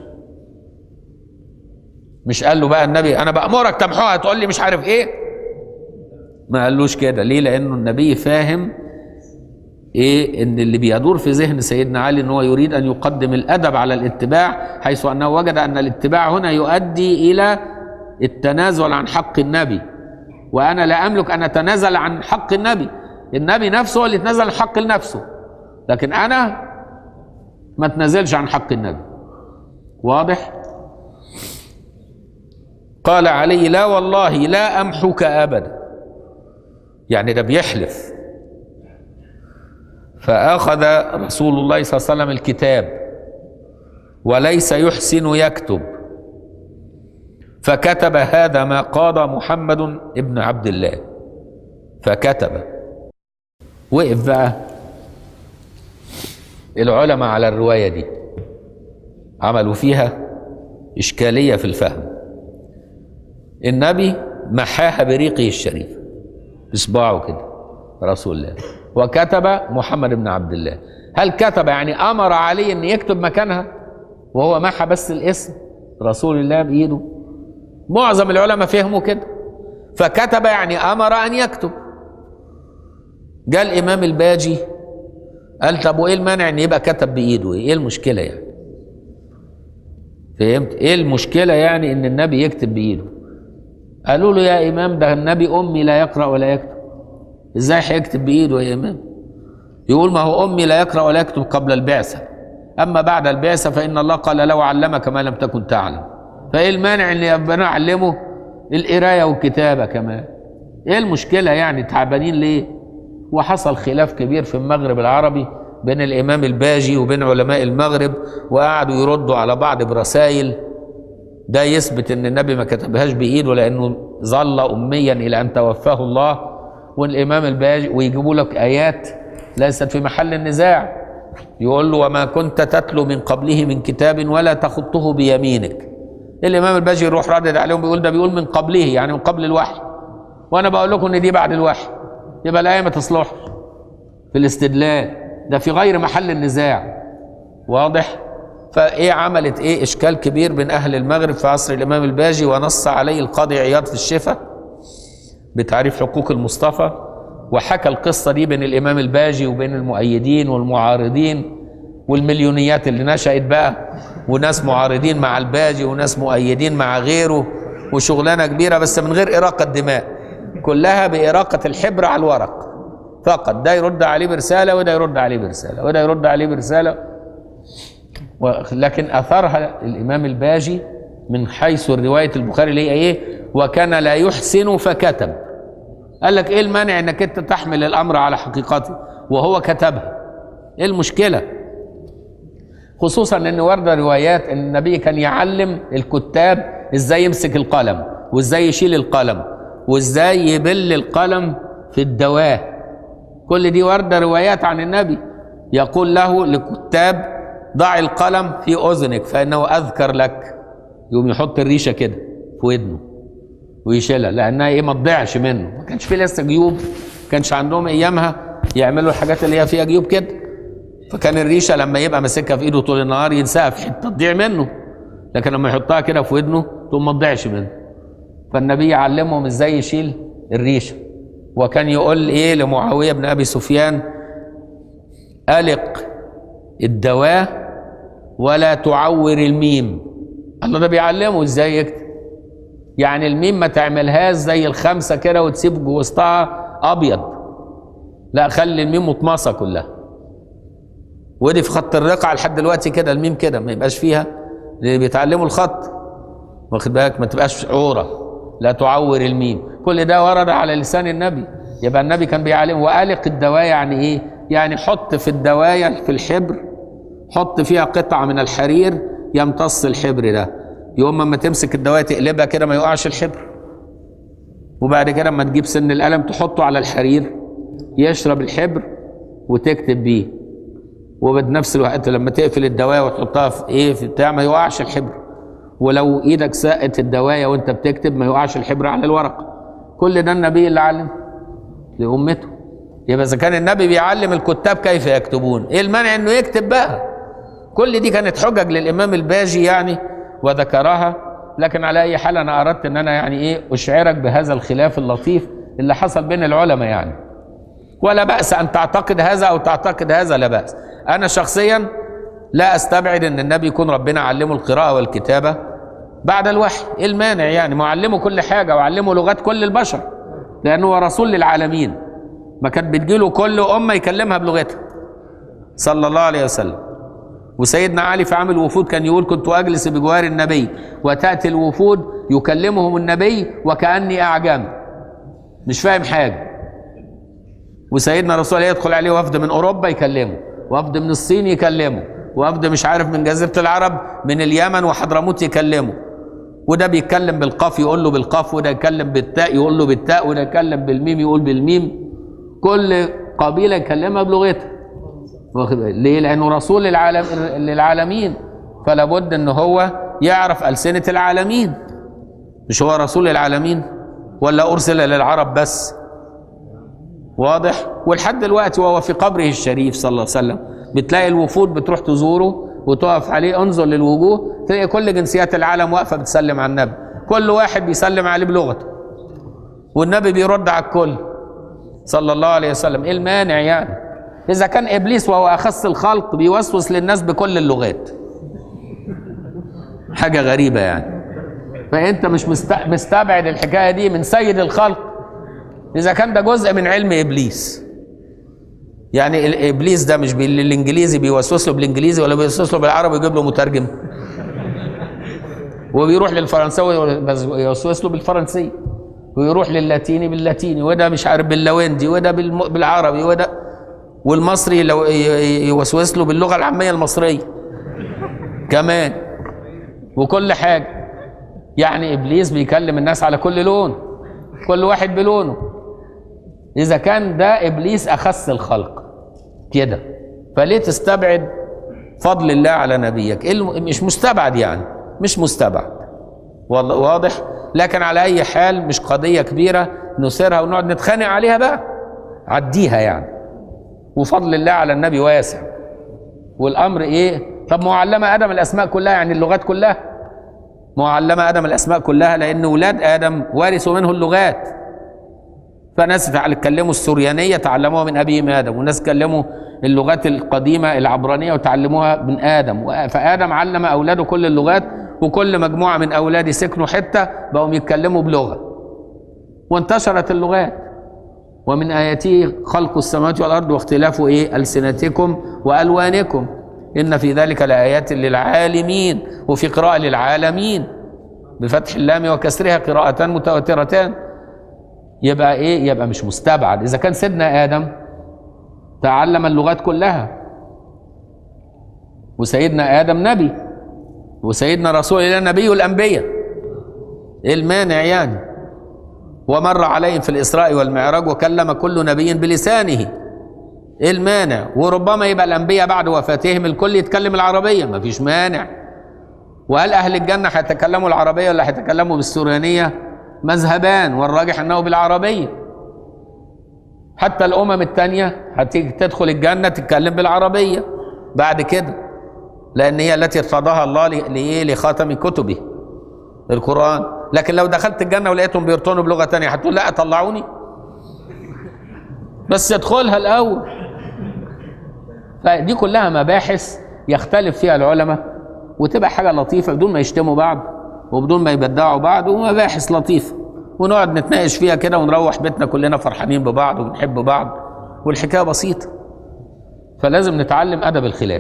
مش قال له بقى النبي انا بامرك تمحوها تقول لي مش عارف ايه ما قالوش كده ليه لانه النبي فاهم ايه ان اللي بيدور في ذهن سيدنا علي ان هو يريد ان يقدم الادب على الاتباع حيث انه وجد ان الاتباع هنا يؤدي الى التنازل عن حق النبي وانا لا املك ان اتنازل عن حق النبي النبي نفسه هو اللي يتنازل عن حق لنفسه لكن انا ما اتنازلش عن حق النبي واضح قال علي لا والله لا امحك ابدا يعني ده بيحلف فاخذ رسول الله صلى الله عليه وسلم الكتاب وليس يحسن يكتب فكتب هذا ما قاضى محمد ابن عبد الله فكتب وقف بقى العلماء على الرواية دي عملوا فيها إشكالية في الفهم النبي محاها بريقه الشريف بإصبعه كده رسول الله وكتب محمد بن عبد الله هل كتب يعني أمر علي أن يكتب مكانها وهو محى بس الاسم رسول الله بإيده معظم العلماء فهموا كده فكتب يعني امر ان يكتب جاء الامام الباجي قال طب وايه المانع ان يبقى كتب بايده ايه المشكله يعني فهمت ايه المشكله يعني ان النبي يكتب بايده قالوا له يا امام ده النبي امي لا يقرا ولا يكتب ازاي هيكتب بايده يا امام يقول ما هو امي لا يقرا ولا يكتب قبل البعثه اما بعد البعثه فان الله قال لو علمك ما لم تكن تعلم فايه المانع ان ربنا علمه القرايه والكتابه كمان ايه المشكله يعني تعبانين ليه وحصل خلاف كبير في المغرب العربي بين الامام الباجي وبين علماء المغرب وقعدوا يردوا على بعض برسائل ده يثبت ان النبي ما كتبهاش بايده لانه ظل اميا الى ان توفاه الله والامام الباجي ويجيبوا لك ايات ليست في محل النزاع يقول له وما كنت تتلو من قبله من كتاب ولا تخطه بيمينك الامام الباجي يروح ردد عليهم بيقول ده بيقول من قبله يعني من قبل الوحي وانا بقول لكم ان دي بعد الوحي يبقى الايه ما تصلحش في الاستدلال ده في غير محل النزاع واضح فايه عملت ايه اشكال كبير بين اهل المغرب في عصر الامام الباجي ونص عليه القاضي عياض في الشفا بتعريف حقوق المصطفى وحكى القصه دي بين الامام الباجي وبين المؤيدين والمعارضين والمليونيات اللي نشأت بقى وناس معارضين مع الباجي وناس مؤيدين مع غيره وشغلانه كبيره بس من غير اراقه دماء كلها باراقه الحبر على الورق فقط ده يرد عليه برساله وده يرد عليه برساله وده يرد عليه برساله لكن اثرها الامام الباجي من حيث روايه البخاري اللي هي ايه وكان لا يحسن فكتب قال لك ايه المانع انك انت تحمل الامر على حقيقته وهو كتبها ايه المشكله خصوصا ان ورد روايات ان النبي كان يعلم الكتاب ازاي يمسك القلم وازاي يشيل القلم وازاي يبل القلم في الدواه كل دي ورد روايات عن النبي يقول له لكتاب ضع القلم في اذنك فانه اذكر لك يقوم يحط الريشه كده في ودنه ويشيلها لانها ايه ما تضيعش منه ما كانش في لسه جيوب ما كانش عندهم ايامها يعملوا الحاجات اللي هي فيها جيوب كده فكان الريشه لما يبقى ماسكها في ايده طول النهار ينساها في حته تضيع منه لكن لما يحطها كده في ودنه تقوم ما تضيعش منه فالنبي علمهم ازاي يشيل الريشه وكان يقول ايه لمعاويه بن ابي سفيان الق الدواء ولا تعور الميم الله ده بيعلمه ازاي يكتب يعني الميم ما تعملهاش زي الخمسه كده وتسيب وسطها ابيض لا خلي الميم مطمسه كلها ودي في خط الرقعة لحد دلوقتي كده الميم كده ما يبقاش فيها اللي بيتعلموا الخط واخد بالك ما تبقاش عورة لا تعور الميم كل ده ورد على لسان النبي يبقى النبي كان بيعلم وآلق الدواء يعني ايه يعني حط في الدواية في الحبر حط فيها قطعة من الحرير يمتص الحبر ده يوم ما تمسك الدواية تقلبها كده ما يقعش الحبر وبعد كده اما تجيب سن القلم تحطه على الحرير يشرب الحبر وتكتب بيه وبنفس الوقت لما تقفل الدوايه وتحطها في ايه في بتاع ما يقعش الحبر ولو ايدك سقت الدوايه وانت بتكتب ما يقعش الحبر على الورق كل ده النبي اللي علم لامته يبقى اذا كان النبي بيعلم الكتاب كيف يكتبون ايه المانع انه يكتب بقى كل دي كانت حجج للامام الباجي يعني وذكرها لكن على اي حال انا اردت ان انا يعني ايه اشعرك بهذا الخلاف اللطيف اللي حصل بين العلماء يعني ولا باس ان تعتقد هذا او تعتقد هذا لا باس انا شخصيا لا استبعد ان النبي يكون ربنا علمه القراءه والكتابه بعد الوحي ايه المانع يعني معلمه كل حاجه وعلمه لغات كل البشر لانه هو رسول للعالمين ما كانت بتجيله كل امه يكلمها بلغتها صلى الله عليه وسلم وسيدنا علي في عام الوفود كان يقول كنت اجلس بجوار النبي وتاتي الوفود يكلمهم النبي وكاني اعجم مش فاهم حاجه وسيدنا رسول الله يدخل عليه وفد من اوروبا يكلمه وفد من الصين يكلمه وفد مش عارف من جزيره العرب من اليمن وحضرموت يكلمه وده بيتكلم بالقاف يقول له بالقاف وده يتكلم بالتاء يقول له بالتاء وده يتكلم بالميم يقول بالميم كل قبيله يكلمها بلغتها واخد بالك؟ ليه؟ لانه رسول للعالم للعالمين فلا بد ان هو يعرف السنه العالمين مش هو رسول للعالمين ولا ارسل للعرب بس واضح ولحد دلوقتي وهو في قبره الشريف صلى الله عليه وسلم بتلاقي الوفود بتروح تزوره وتقف عليه انظر للوجوه تلاقي كل جنسيات العالم واقفه بتسلم على النبي كل واحد بيسلم عليه بلغته والنبي بيرد على الكل صلى الله عليه وسلم ايه المانع يعني اذا كان ابليس وهو اخص الخلق بيوسوس للناس بكل اللغات حاجه غريبه يعني فانت مش مست- مستبعد الحكايه دي من سيد الخلق اذا كان ده جزء من علم ابليس يعني الابليس ده مش بالانجليزي بيوسوس له بالانجليزي ولا بيوسوس له بالعربي ويجيب له مترجم وبيروح للفرنساوي بس يوسوس له بالفرنسي ويروح للاتيني باللاتيني وده مش عارف باللويندي وده بالم- بالعربي وده والمصري لو ي- ي- يوسوس له باللغه العاميه المصريه كمان وكل حاجه يعني ابليس بيكلم الناس على كل لون كل واحد بلونه اذا كان ده ابليس اخس الخلق كده فليه تستبعد فضل الله على نبيك إيه الم- مش مستبعد يعني مش مستبعد والله واضح لكن على اي حال مش قضيه كبيره نثيرها ونقعد نتخانق عليها بقى عديها يعني وفضل الله على النبي واسع والامر ايه طب معلمه ادم الاسماء كلها يعني اللغات كلها معلمه ادم الاسماء كلها لان اولاد ادم ورثوا منه اللغات فناس يتكلموا السريانيه تعلموها من ابيهم ادم وناس كلموا اللغات القديمه العبرانيه وتعلموها من ادم و- فادم علم اولاده كل اللغات وكل مجموعه من اولاده سكنوا حته بقوا يتكلموا بلغه وانتشرت اللغات ومن آياته خلق السماوات والأرض واختلاف إيه ألسنتكم وألوانكم إن في ذلك لآيات للعالمين وفي قراءة للعالمين بفتح اللام وكسرها قراءتان متواترتان يبقى إيه يبقى مش مستبعد إذا كان سيدنا آدم تعلم اللغات كلها وسيدنا آدم نبي وسيدنا رسول الله نبي الأنبياء إيه المانع يعني ومر عليهم في الإسراء والمعراج وكلم كل نبي بلسانه ايه المانع وربما يبقى الانبياء بعد وفاتهم الكل يتكلم العربيه ما فيش مانع وهل اهل الجنه هيتكلموا العربيه ولا هيتكلموا بالسوريانيه مذهبان والراجح انه بالعربيه حتى الامم الثانيه هتيجي تدخل الجنه تتكلم بالعربيه بعد كده لان هي التي ارتضاها الله ل- لايه لخاتم كتبه القران لكن لو دخلت الجنه ولقيتهم بيرطنوا بلغه ثانيه هتقول لا طلعوني بس يدخلها الاول فدي كلها مباحث يختلف فيها العلماء وتبقى حاجه لطيفه بدون ما يشتموا بعض وبدون ما يبدعوا بعض ومباحث لطيفه ونقعد نتناقش فيها كده ونروح بيتنا كلنا فرحانين ببعض وبنحب بعض والحكايه بسيطه فلازم نتعلم ادب الخلاف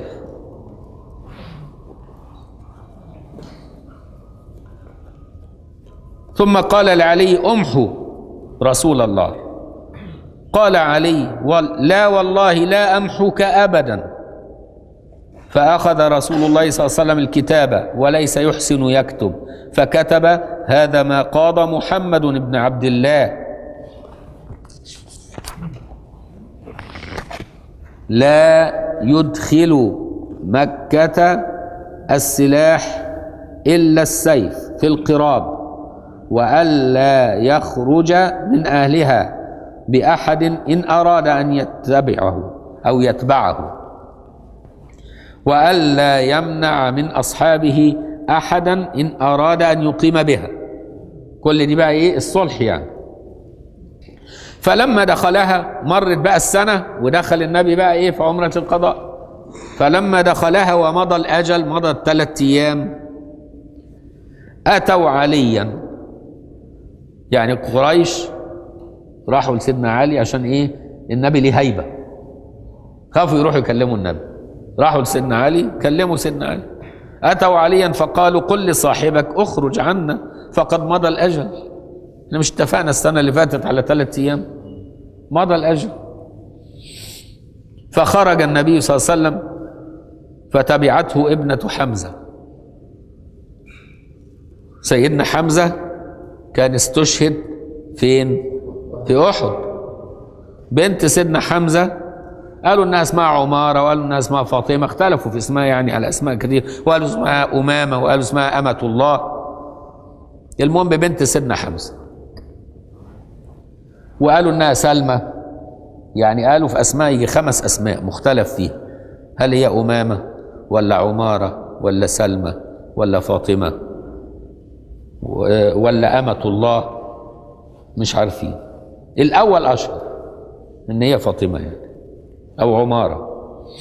ثم قال لعلي امحو رسول الله قال علي وال- لا والله لا امحوك ابدا فاخذ رسول الله صلى الله عليه وسلم الكتاب وليس يحسن يكتب فكتب هذا ما قاض محمد بن عبد الله لا يدخل مكة السلاح إلا السيف في القراب وألا يخرج من أهلها بأحد إن أراد أن يتبعه أو يتبعه وألا يمنع من أصحابه أحدا إن أراد أن يقيم بها كل دي بقى إيه الصلح يعني فلما دخلها مرت بقى السنة ودخل النبي بقى إيه في عمرة القضاء فلما دخلها ومضى الأجل مضى الثلاث أيام أتوا عليا يعني قريش راحوا لسيدنا علي عشان إيه النبي ليه هيبة خافوا يروحوا يكلموا النبي راحوا لسيدنا علي كلموا سيدنا علي أتوا عليا فقالوا قل لصاحبك اخرج عنا فقد مضى الأجل احنا مش اتفقنا السنة اللي فاتت على ثلاث أيام مضى الأجل فخرج النبي صلى الله عليه وسلم فتبعته ابنة حمزة سيدنا حمزة كان استشهد فين في أحد بنت سيدنا حمزة قالوا انها اسمها عمارة وقالوا انها اسمها فاطمة اختلفوا في اسمها يعني على اسماء كتير وقالوا اسمها أمامة وقالوا اسمها أمة الله المهم بنت سيدنا حمزة وقالوا انها سلمى يعني قالوا في اسماء يجي خمس اسماء مختلف فيها هل هي امامه ولا عماره ولا سلمى ولا فاطمه و- ولا امه الله مش عارفين الاول اشهر ان هي فاطمه يعني او عماره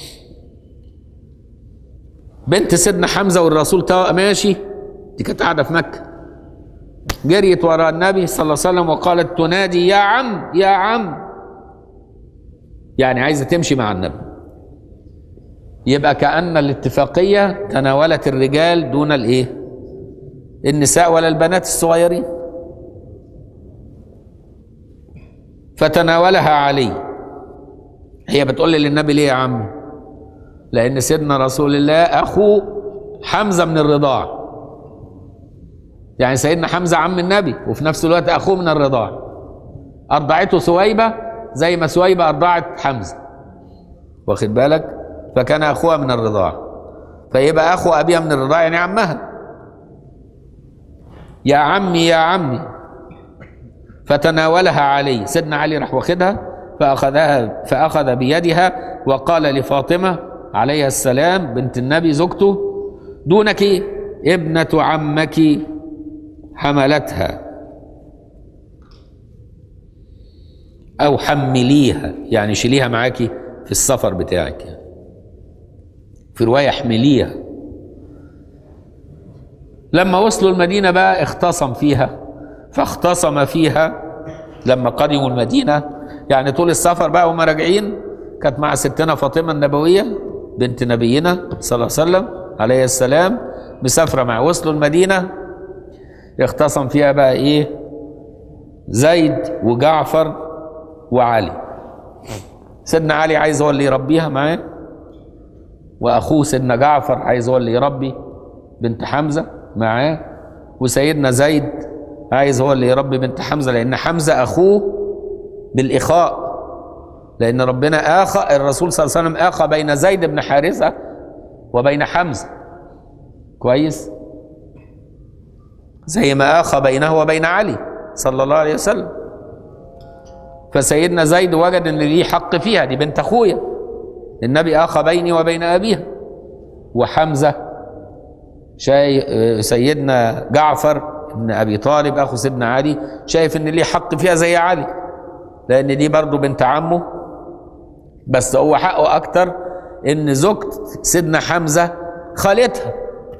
بنت سيدنا حمزه والرسول تا- ماشي دي كانت قاعده في مكه جريت وراء النبي صلى الله عليه وسلم وقالت تنادي يا عم يا عم يعني عايزه تمشي مع النبي يبقى كأن الاتفاقية تناولت الرجال دون الايه النساء ولا البنات الصغيرين فتناولها علي هي بتقول لي للنبي ليه يا عم لأن سيدنا رسول الله أخو حمزة من الرضاع يعني سيدنا حمزة عم النبي وفي نفس الوقت أخوه من الرضاع أرضعته سويبة زي ما سويبة أرضعت حمزة واخد بالك فكان أخوها من الرضاع فيبقى أخو أبيها من الرضاع يعني عمها يا عمي يا عمي فتناولها علي سيدنا علي راح واخدها فأخذها فأخذ بيدها وقال لفاطمة عليها السلام بنت النبي زوجته دونك ابنة عمك حملتها أو حمليها يعني شيليها معاكي في السفر بتاعك يعني. في رواية احمليها لما وصلوا المدينة بقى اختصم فيها فاختصم فيها لما قدموا المدينة يعني طول السفر بقى وهم راجعين كانت مع ستنا فاطمة النبوية بنت نبينا صلى الله عليه وسلم عليه السلام مسافرة مع وصلوا المدينة اختصم فيها بقى ايه زيد وجعفر وعلي سيدنا علي عايز هو اللي يربيها معاه واخوه سيدنا جعفر عايز هو اللي يربي بنت حمزه معاه وسيدنا زيد عايز هو اللي يربي بنت حمزه لان حمزه اخوه بالاخاء لان ربنا اخى الرسول صلى الله عليه وسلم اخى بين زيد بن حارثه وبين حمزه كويس زي ما اخى بينه وبين علي صلى الله عليه وسلم فسيدنا زيد وجد ان ليه حق فيها دي بنت اخويا النبي اخى بيني وبين ابيها وحمزه شاي سيدنا جعفر ابن ابي طالب اخو سيدنا علي شايف ان ليه حق فيها زي علي لان دي برضه بنت عمه بس هو حقه اكتر ان زوجة سيدنا حمزه خالتها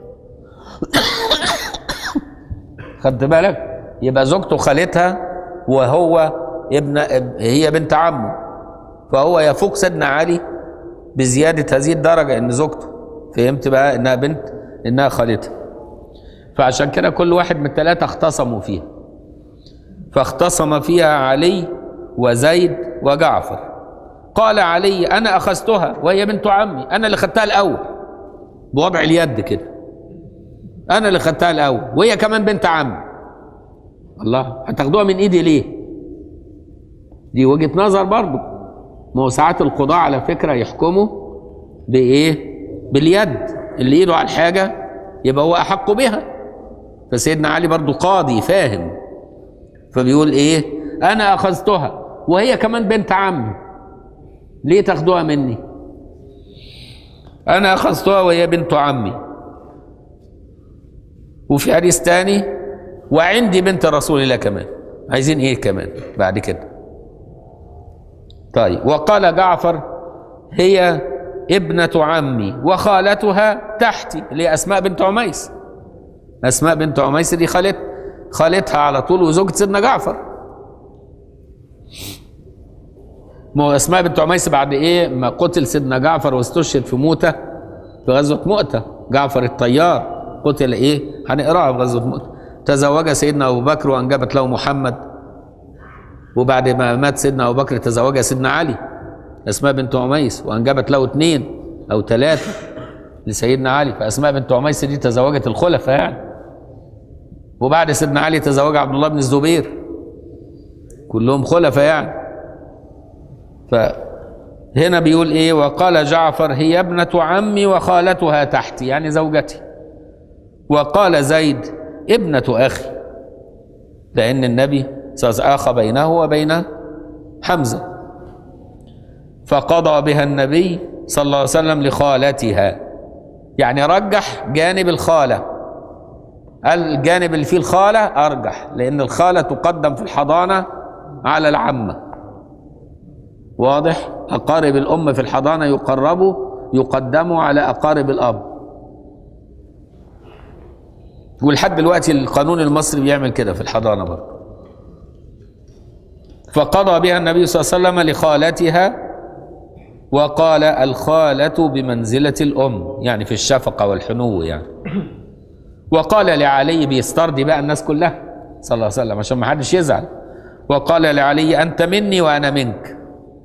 خدت بالك يبقى زوجته خالتها وهو ابن هي بنت عمه فهو يفوق سيدنا علي بزيادة هذه الدرجة إن زوجته فهمت بقى إنها بنت إنها خالتها فعشان كده كل واحد من الثلاثة اختصموا فيها فاختصم فيها علي وزيد وجعفر قال علي أنا أخذتها وهي بنت عمي أنا اللي خدتها الأول بوضع اليد كده أنا اللي خدتها الأول وهي كمان بنت عمي الله هتاخدوها من إيدي ليه دي وجهة نظر برضو ما هو ساعات القضاء على فكرة يحكموا بإيه باليد اللي إيده على الحاجة يبقى هو أحق بها فسيدنا علي برضو قاضي فاهم فبيقول إيه أنا أخذتها وهي كمان بنت عمي ليه تاخدوها مني أنا أخذتها وهي بنت عمي وفي حديث تاني وعندي بنت رسول الله كمان عايزين ايه كمان بعد كده طيب وقال جعفر هي ابنة عمي وخالتها تحتي اللي هي أسماء بنت عميس أسماء بنت عميس دي خالت خالتها على طول وزوجة سيدنا جعفر ما هو أسماء بنت عميس بعد إيه ما قتل سيدنا جعفر واستشهد في موتة في غزوة مؤتة جعفر الطيار قتل إيه هنقراها في غزوة مؤتة تزوج سيدنا أبو بكر وأنجبت له محمد وبعد ما مات سيدنا أبو بكر تزوجها سيدنا علي أسماء بنت عميس وأنجبت له اثنين أو ثلاثة لسيدنا علي فأسماء بنت عميس دي تزوجت الخلفاء يعني وبعد سيدنا علي تزوج عبد الله بن الزبير كلهم خلفاء يعني فهنا بيقول ايه وقال جعفر هي ابنة عمي وخالتها تحتي يعني زوجتي وقال زيد ابنة أخي لأن النبي صلى الله عليه وسلم آخى بينه وبين حمزة فقضى بها النبي صلى الله عليه وسلم لخالتها يعني رجح جانب الخالة الجانب اللي فيه الخالة أرجح لأن الخالة تقدم في الحضانة على العمة واضح أقارب الأم في الحضانة يقربوا يقدموا على أقارب الأب ولحد دلوقتي القانون المصري بيعمل كده في الحضانة برضه فقضى بها النبي صلى الله عليه وسلم لخالتها وقال الخالة بمنزلة الأم يعني في الشفقة والحنو يعني وقال لعلي بيسترضي بقى الناس كلها صلى الله عليه وسلم عشان ما حدش يزعل وقال لعلي أنت مني وأنا منك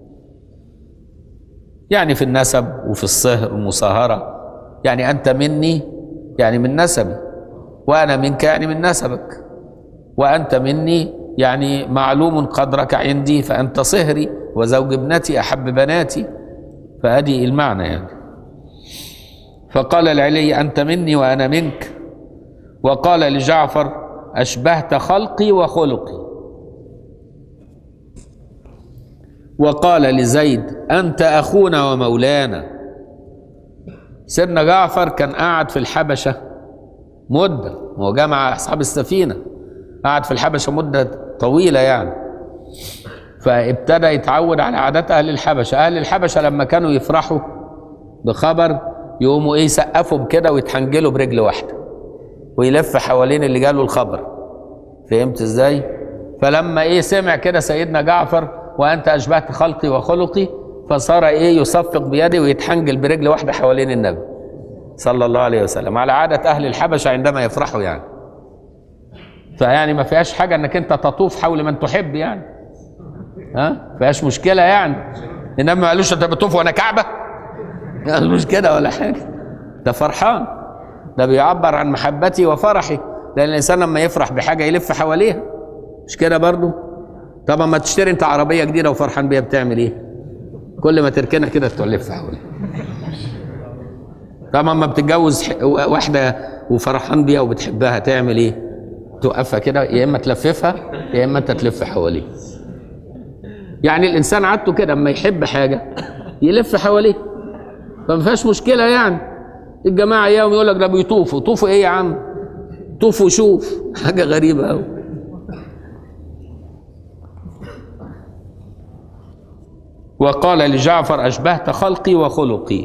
يعني في النسب وفي الصهر والمصاهرة يعني أنت مني يعني من نسبي وأنا منك يعني من نسبك وأنت مني يعني معلوم قدرك عندي فأنت صهري وزوج ابنتي أحب بناتي فهذه المعنى يعني فقال العلي أنت مني وأنا منك وقال لجعفر أشبهت خلقي وخلقي وقال لزيد أنت أخونا ومولانا سيدنا جعفر كان قاعد في الحبشة مدة هو جمع أصحاب السفينة قعد في الحبشة مدة طويلة يعني فابتدى يتعود على عادات أهل الحبشة أهل الحبشة لما كانوا يفرحوا بخبر يقوموا إيه يسقفوا كده ويتحنجلوا برجل واحدة ويلف حوالين اللي جاله الخبر فهمت إزاي؟ فلما إيه سمع كده سيدنا جعفر وأنت أشبهت خلقي وخلقي فصار إيه يصفق بيده ويتحنجل برجل واحدة حوالين النبي صلى الله عليه وسلم على عادة أهل الحبشة عندما يفرحوا يعني فيعني ما فيهاش حاجة انك انت تطوف حول من تحب يعني ها ما فيهاش مشكلة يعني انما ما قالوش انت بتطوف وانا كعبة قال مش كده ولا حاجة ده فرحان ده بيعبر عن محبتي وفرحي لان الانسان لما يفرح بحاجة يلف حواليها مش كده برضو طبعا ما تشتري انت عربية جديدة وفرحان بيها بتعمل ايه كل ما تركنها كده تلف حواليها طبعا ما بتتجوز واحدة وفرحان بيها وبتحبها تعمل ايه توقفها كده يا اما تلففها يا اما انت تلف حواليه يعني الانسان عادته كده اما يحب حاجه يلف حواليه فما فيهاش مشكله يعني الجماعه اياهم يقول لك ده بيطوفوا طوفوا ايه يا عم طوفوا شوف حاجه غريبه قوي وقال لجعفر اشبهت خلقي وخلقي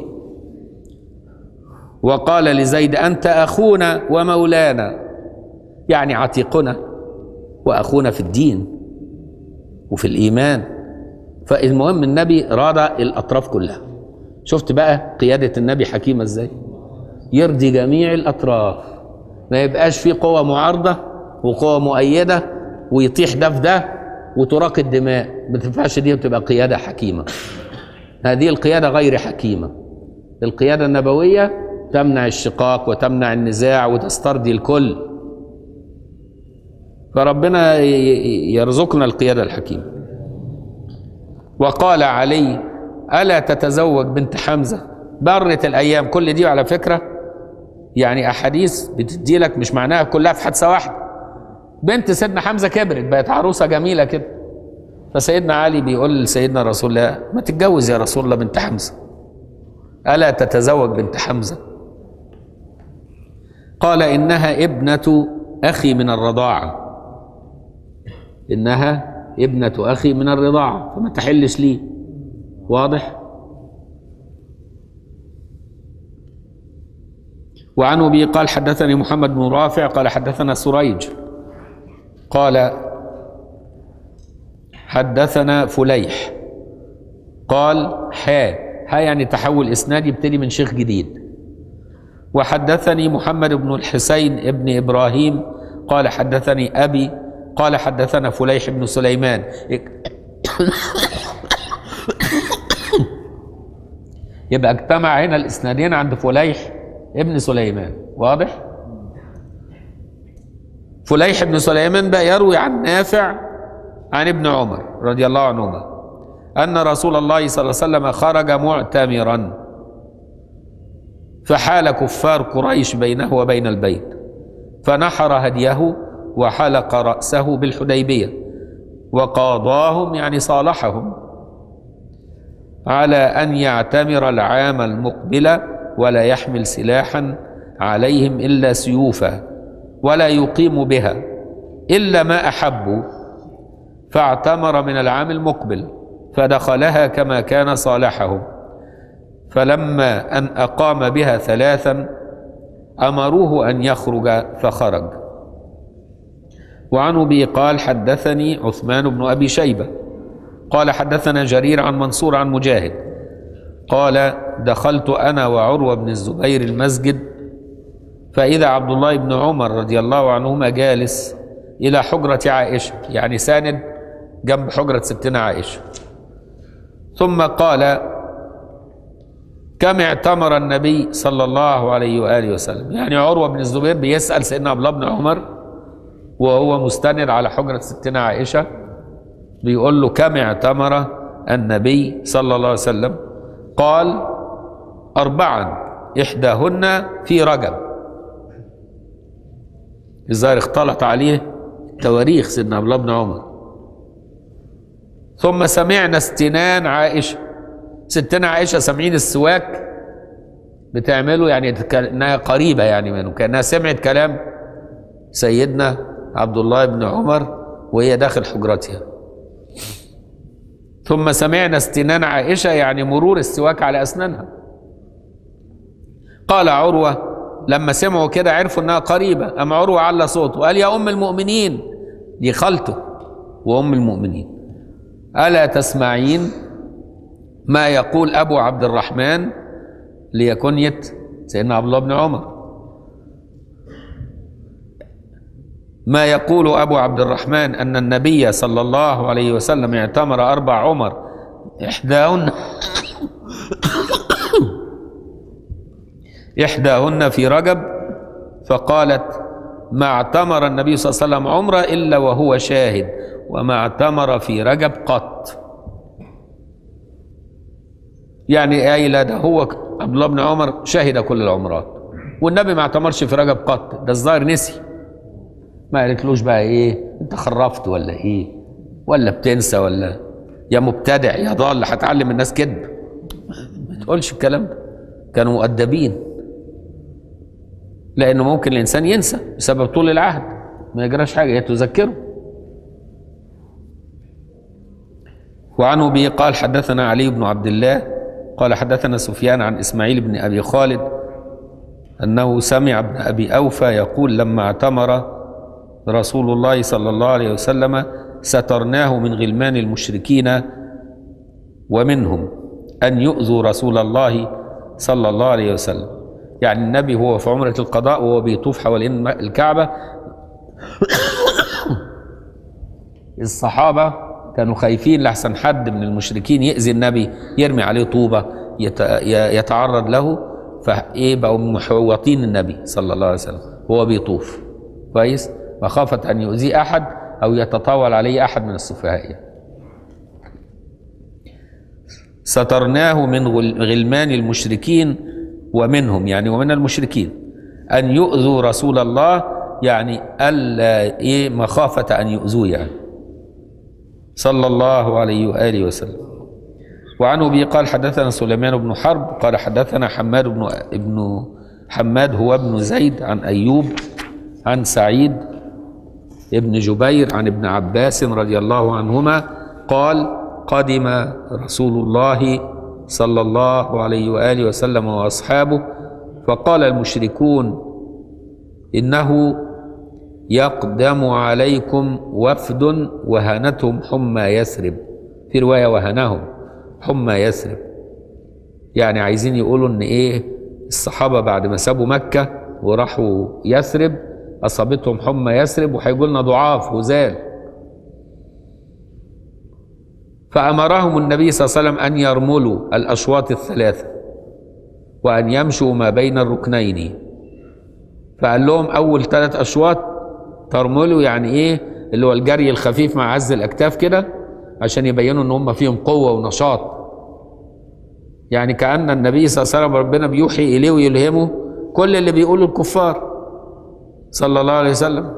وقال لزيد انت اخونا ومولانا يعني عتيقنا واخونا في الدين وفي الايمان فالمهم النبي راضى الاطراف كلها شفت بقى قيادة النبي حكيمة ازاي يرضي جميع الأطراف ما يبقاش في قوة معارضة وقوة مؤيدة ويطيح ده في ده وتراق الدماء ما تنفعش دي وتبقى قيادة حكيمة هذه القيادة غير حكيمة القيادة النبوية تمنع الشقاق وتمنع النزاع وتسترضي الكل فربنا ي- ي- يرزقنا القيادة الحكيمة وقال علي ألا تتزوج بنت حمزة برت الأيام كل دي على فكرة يعني أحاديث بتدي لك مش معناها كلها في حادثة واحدة بنت سيدنا حمزة كبرت بقت عروسة جميلة كده فسيدنا علي بيقول لسيدنا رسول الله ما تتجوز يا رسول الله بنت حمزة ألا تتزوج بنت حمزة قال إنها ابنة أخي من الرضاعة إنها ابنة أخي من الرضاعة فما تحلش لي واضح وعن أبي قال حدثني محمد بن رافع قال حدثنا سريج قال حدثنا فليح قال حا حا يعني تحول إسنادي يبتدي من شيخ جديد وحدثني محمد بن الحسين ابن إبراهيم قال حدثني أبي قال حدثنا فليح بن سليمان يبقى اجتمع هنا الاسنادين عند فليح ابن سليمان واضح فليح بن سليمان بقى يروي عن نافع عن ابن عمر رضي الله عنهما ان رسول الله صلى الله عليه وسلم خرج معتمرا فحال كفار قريش بينه وبين البيت فنحر هديه وحلق راسه بالحديبيه وقاضاهم يعني صالحهم على ان يعتمر العام المقبل ولا يحمل سلاحا عليهم الا سيوفا ولا يقيم بها الا ما احبوا فاعتمر من العام المقبل فدخلها كما كان صالحهم فلما ان اقام بها ثلاثا امروه ان يخرج فخرج وعن ابي قال حدثني عثمان بن ابي شيبه قال حدثنا جرير عن منصور عن مجاهد قال دخلت انا وعروه بن الزبير المسجد فاذا عبد الله بن عمر رضي الله عنهما جالس الى حجره عائشه يعني ساند جنب حجره ستنا عائشه ثم قال كم اعتمر النبي صلى الله عليه واله وسلم يعني عروه بن الزبير بيسال سيدنا عبد الله بن عمر وهو مستند على حجره ستنا عائشه بيقول له كم اعتمر النبي صلى الله عليه وسلم قال أربعا إحداهن في رجب الظاهر اختلط عليه تواريخ سيدنا عبد الله بن عمر ثم سمعنا استنان عائشة ستنا عائشة سامعين السواك بتعمله يعني انها قريبة يعني منه كأنها سمعت كلام سيدنا عبد الله بن عمر وهي داخل حجرتها ثم سمعنا استنان عائشة يعني مرور السواك على أسنانها قال عروة لما سمعوا كده عرفوا انها قريبة أم عروة على صوته قال يا أم المؤمنين دي خالته وأم المؤمنين ألا تسمعين ما يقول أبو عبد الرحمن ليكنية سيدنا عبد الله بن عمر ما يقول أبو عبد الرحمن أن النبي صلى الله عليه وسلم اعتمر أربع عمر إحداهن إحداهن في رجب فقالت ما اعتمر النبي صلى الله عليه وسلم عمره إلا وهو شاهد وما اعتمر في رجب قط يعني قايلة ده هو عبد الله بن عمر شهد كل العمرات والنبي ما اعتمرش في رجب قط ده الظاهر نسي ما قالتلوش بقى ايه انت خرفت ولا ايه ولا بتنسى ولا يا مبتدع يا ضال هتعلم الناس كذب ما تقولش الكلام ده كانوا مؤدبين لانه ممكن الانسان ينسى بسبب طول العهد ما يجراش حاجه هي تذكره وعن ابي قال حدثنا علي بن عبد الله قال حدثنا سفيان عن اسماعيل بن ابي خالد انه سمع ابن ابي اوفى يقول لما اعتمر رسول الله صلى الله عليه وسلم سترناه من غلمان المشركين ومنهم أن يؤذوا رسول الله صلى الله عليه وسلم يعني النبي هو في عمرة القضاء وهو بيطوف حوالين الكعبة الصحابة كانوا خايفين لحسن حد من المشركين يأذي النبي يرمي عليه طوبة يت- ي- يتعرض له فايه بقوا محوطين النبي صلى الله عليه وسلم وهو بيطوف كويس مخافة أن يؤذي أحد أو يتطاول عليه أحد من السفهاء يعني. سترناه من غل- غلمان المشركين ومنهم يعني ومن المشركين أن يؤذوا رسول الله يعني ألا إيه مخافة أن يؤذوه يعني صلى الله عليه وآله وسلم وعن أبي قال حدثنا سليمان بن حرب قال حدثنا حماد بن ابن حماد هو ابن زيد عن أيوب عن سعيد ابن جبير عن ابن عباس رضي الله عنهما قال قدم رسول الله صلى الله عليه وآله وسلم وأصحابه فقال المشركون إنه يقدم عليكم وفد وهنتهم حمى يثرب في رواية وهنهم حمى يثرب يعني عايزين يقولوا ان ايه الصحابة بعد ما سابوا مكة وراحوا يثرب اصابتهم حمى يثرب وهيجوا لنا ضعاف هزال فامرهم النبي صلى الله عليه وسلم ان يرملوا الاشواط الثلاثة وان يمشوا ما بين الركنين فقال لهم اول ثلاث اشواط ترملوا يعني ايه اللي هو الجري الخفيف مع عز الاكتاف كده عشان يبينوا ان هم فيهم قوه ونشاط يعني كان النبي صلى الله عليه وسلم ربنا بيوحي اليه ويلهمه كل اللي بيقوله الكفار صلى الله عليه وسلم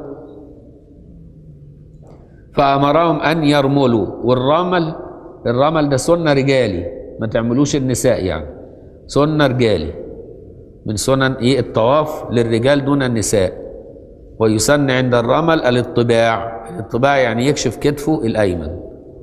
فامرهم ان يرملوا والرمل الرمل ده سنه رجالي ما تعملوش النساء يعني سنه رجالي من سنن ايه الطواف للرجال دون النساء ويسن عند الرمل الاطباع الاطباع يعني يكشف كتفه الايمن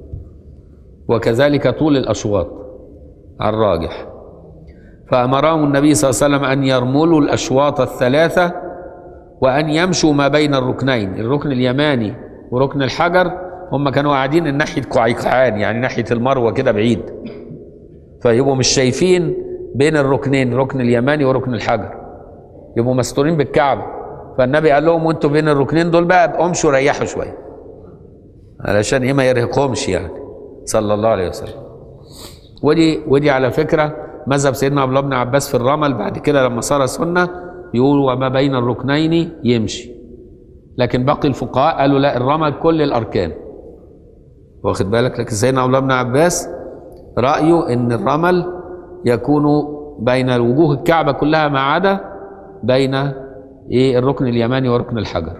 وكذلك طول الاشواط على الراجح فامرهم النبي صلى الله عليه وسلم ان يرملوا الاشواط الثلاثه وان يمشوا ما بين الركنين الركن اليماني وركن الحجر هم كانوا قاعدين ناحيه قعيقعان يعني ناحيه المروه كده بعيد فيبقوا مش شايفين بين الركنين ركن اليماني وركن الحجر يبقوا مستورين بالكعبه فالنبي قال لهم وانتوا بين الركنين دول بقى امشوا ريحوا شويه علشان ايه ما يرهقهمش يعني صلى الله عليه وسلم ودي ودي على فكره مذهب سيدنا عبد الله بن عباس في الرمل بعد كده لما صار سنه يقول وما بين الركنين يمشي لكن باقي الفقهاء قالوا لا الرمل كل الاركان واخد بالك لكن سيدنا عبد الله بن عباس رايه ان الرمل يكون بين وجوه الكعبه كلها ما عدا بين ايه الركن اليماني وركن الحجر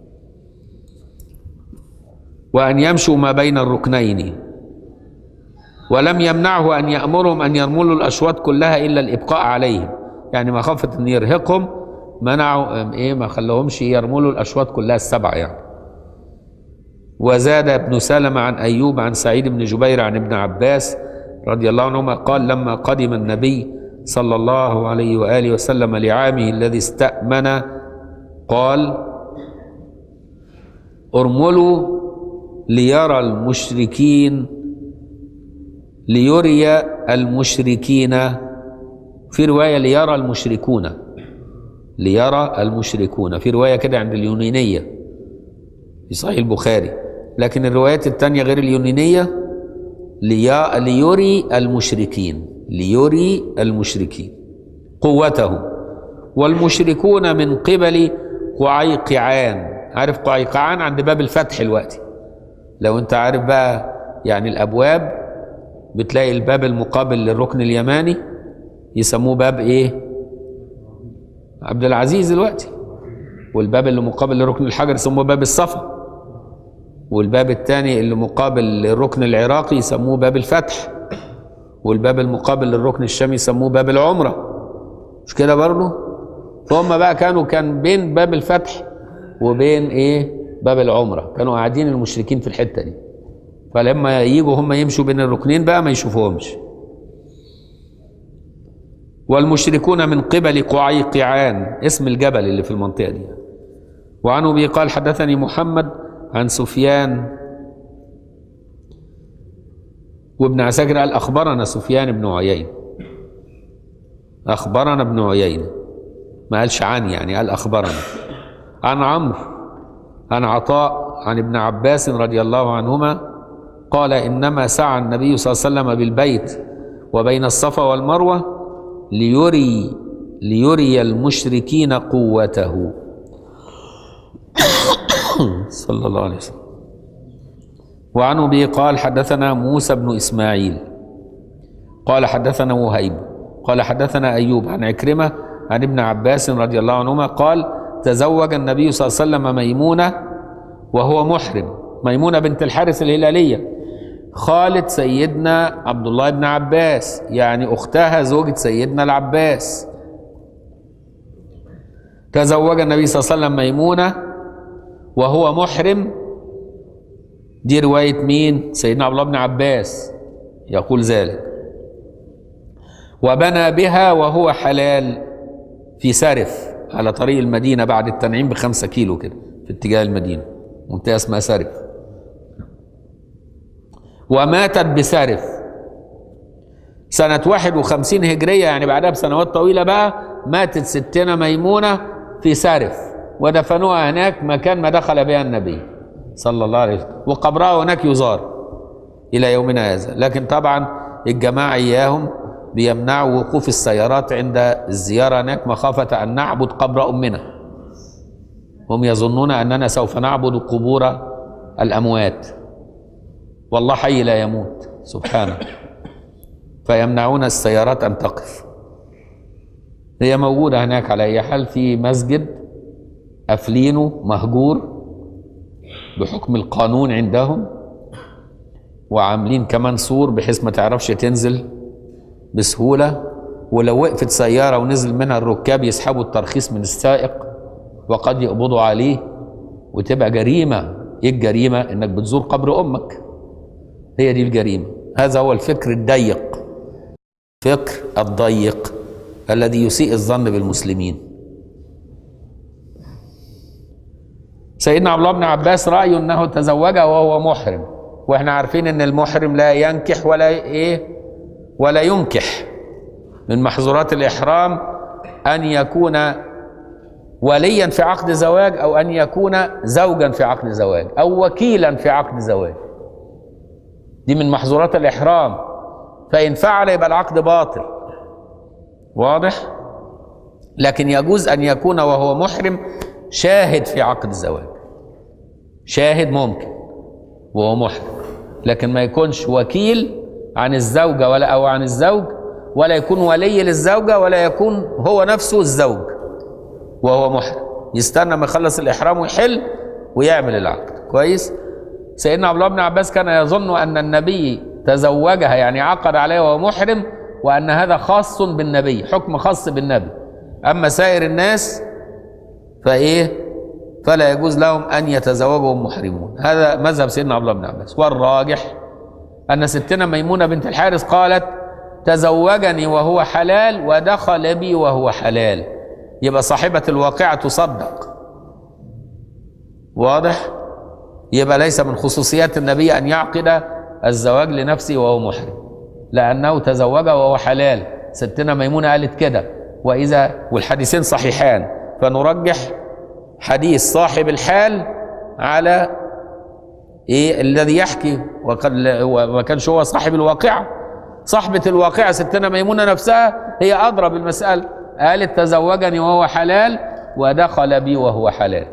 وان يمشوا ما بين الركنين ولم يمنعه ان يامرهم ان يرملوا الاشواط كلها الا الابقاء عليهم يعني مخافه ان يرهقهم منعوا ايه ما خلوهمش يرملوا الاشواط كلها السبعه يعني وزاد ابن سلمة عن أيوب عن سعيد بن جبير عن ابن عباس رضي الله عنهما قال لما قدم النبي صلى الله عليه وآله وسلم لعامه الذي استأمن قال ارملوا ليرى المشركين ليري المشركين في رواية ليرى المشركون ليرى المشركون في رواية كده عند اليونانية في صحيح البخاري لكن الروايات التانية غير اليونانية لي... ليري المشركين ليري المشركين قوته والمشركون من قبل قعيقعان عارف قعيقعان عند باب الفتح الوقت لو انت عارف بقى يعني الابواب بتلاقي الباب المقابل للركن اليماني يسموه باب ايه عبد العزيز دلوقتي والباب اللي مقابل لركن الحجر يسموه باب الصفا والباب الثاني اللي مقابل للركن العراقي يسموه باب الفتح والباب المقابل للركن الشامي يسموه باب العمرة مش كده برضه فهم بقى كانوا كان بين باب الفتح وبين ايه باب العمرة كانوا قاعدين المشركين في الحتة دي فلما يجوا هم يمشوا بين الركنين بقى ما يشوفوهمش والمشركون من قبل قعيقعان اسم الجبل اللي في المنطقة دي وعن أبي قال حدثني محمد عن سفيان وابن عساكر قال أخبرنا سفيان بن عيينة أخبرنا ابن عيينة ما قالش عن يعني قال أخبرنا عن عمرو عن عطاء عن ابن عباس رضي الله عنهما قال إنما سعى النبي صلى الله عليه وسلم بالبيت وبين الصفا والمروة ليري ليري المشركين قوته صلى الله عليه وسلم وعن أبي قال حدثنا موسى بن إسماعيل قال حدثنا وهيب قال حدثنا أيوب عن عكرمة عن ابن عباس رضي الله عنهما قال تزوج النبي صلى الله عليه وسلم ميمونة وهو محرم ميمونة بنت الحارث الهلالية خالة سيدنا عبد الله بن عباس يعني أختها زوجة سيدنا العباس تزوج النبي صلى الله عليه وسلم ميمونة وهو محرم دي رواية مين؟ سيدنا عبد الله بن عباس يقول ذلك وبنى بها وهو حلال في سرف على طريق المدينة بعد التنعيم بخمسة كيلو كده في اتجاه المدينة منطقة اسمها سرف وماتت بسرف سنة 51 هجرية يعني بعدها بسنوات طويلة بقى ماتت ستنا ميمونة في سرف ودفنوها هناك مكان ما دخل بها النبي صلى الله عليه وسلم وقبرها هناك يزار إلى يومنا هذا لكن طبعا الجماعة إياهم بيمنعوا وقوف السيارات عند الزيارة هناك مخافة أن نعبد قبر أمنا هم يظنون أننا سوف نعبد قبور الأموات والله حي لا يموت سبحانه فيمنعون السيارات أن تقف هي موجودة هناك على أي حال في مسجد قافلينه مهجور بحكم القانون عندهم وعاملين كمان سور بحيث ما تعرفش تنزل بسهولة ولو وقفت سيارة ونزل منها الركاب يسحبوا الترخيص من السائق وقد يقبضوا عليه وتبقى جريمة ايه الجريمة انك بتزور قبر امك هي دي الجريمة هذا هو الفكر الضيق فكر الضيق الذي يسيء الظن بالمسلمين سيدنا عبد الله بن عباس رأيه انه تزوج وهو محرم واحنا عارفين ان المحرم لا ينكح ولا ايه ولا ينكح من محظورات الإحرام أن يكون وليا في عقد زواج أو أن يكون زوجا في عقد زواج أو وكيلا في عقد زواج دي من محظورات الإحرام فإن فعل يبقى العقد باطل واضح لكن يجوز أن يكون وهو محرم شاهد في عقد الزواج شاهد ممكن وهو محرم لكن ما يكونش وكيل عن الزوجة ولا أو عن الزوج ولا يكون ولي للزوجة ولا يكون هو نفسه الزوج وهو محرم يستنى ما يخلص الإحرام ويحل ويعمل العقد كويس سيدنا عبد الله بن عباس كان يظن أن النبي تزوجها يعني عقد عليها وهو محرم وأن هذا خاص بالنبي حكم خاص بالنبي أما سائر الناس فإيه فلا يجوز لهم أن يتزوجهم محرمون هذا مذهب سيدنا عبد الله بن عباس والراجح أن ستنا ميمونة بنت الحارث قالت تزوجني وهو حلال ودخل بي وهو حلال يبقى صاحبة الواقعة تصدق واضح يبقى ليس من خصوصيات النبي أن يعقد الزواج لنفسه وهو محرم لأنه تزوج وهو حلال ستنا ميمونة قالت كده وإذا والحديثين صحيحان فنرجح حديث صاحب الحال على ايه الذي يحكي وقد وما كانش هو صاحب الواقعه صاحبة الواقعة ستنا ميمونة نفسها هي أدرى بالمسألة قالت تزوجني وهو حلال ودخل بي وهو حلال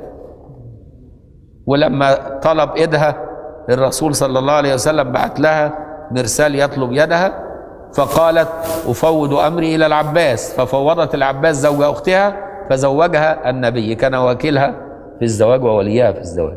ولما طلب إيدها الرسول صلى الله عليه وسلم بعت لها مرسال يطلب يدها فقالت أفوض أمري إلى العباس ففوضت العباس زوج أختها فزوجها النبي كان وكيلها في الزواج ووليها في الزواج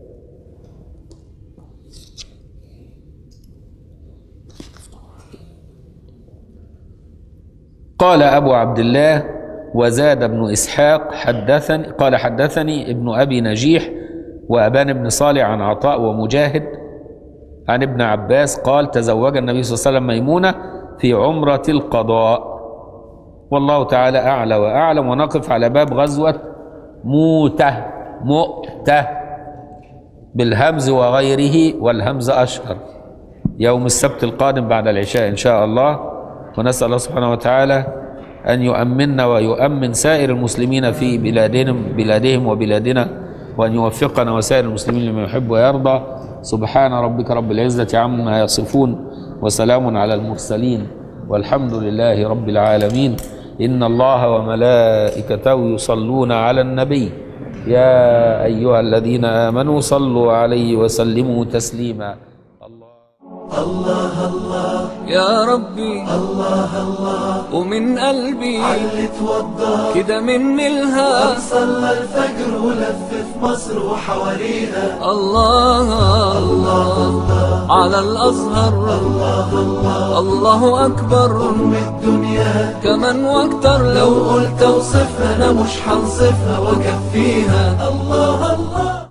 قال أبو عبد الله وزاد ابن إسحاق حدثني قال حدثني ابن أبي نجيح وأبان بن صالح عن عطاء ومجاهد عن ابن عباس قال تزوج النبي صلى الله عليه وسلم ميمونة في عمرة القضاء والله تعالى أعلى وأعلم ونقف على باب غزوة موتة مؤتة بالهمز وغيره والهمز أشهر يوم السبت القادم بعد العشاء إن شاء الله ونسأل الله سبحانه وتعالى أن يؤمننا ويؤمن سائر المسلمين في بلادهم بلادهم وبلادنا وأن يوفقنا وسائر المسلمين لما يحب ويرضى سبحان ربك رب العزة عما يصفون وسلام على المرسلين والحمد لله رب العالمين إن الله وملائكته يصلون على النبي يا أيها الذين آمنوا صلوا عليه وسلموا تسليما يا ربي الله الله ومن قلبي علي توضى كده مني الها صلى الفجر ولف في مصر وحواليها الله الله على الأزهر الله أكبر أم الدنيا كمان واكتر لو لو قلت اوصفها انا مش هنصفها واكفيها الله الله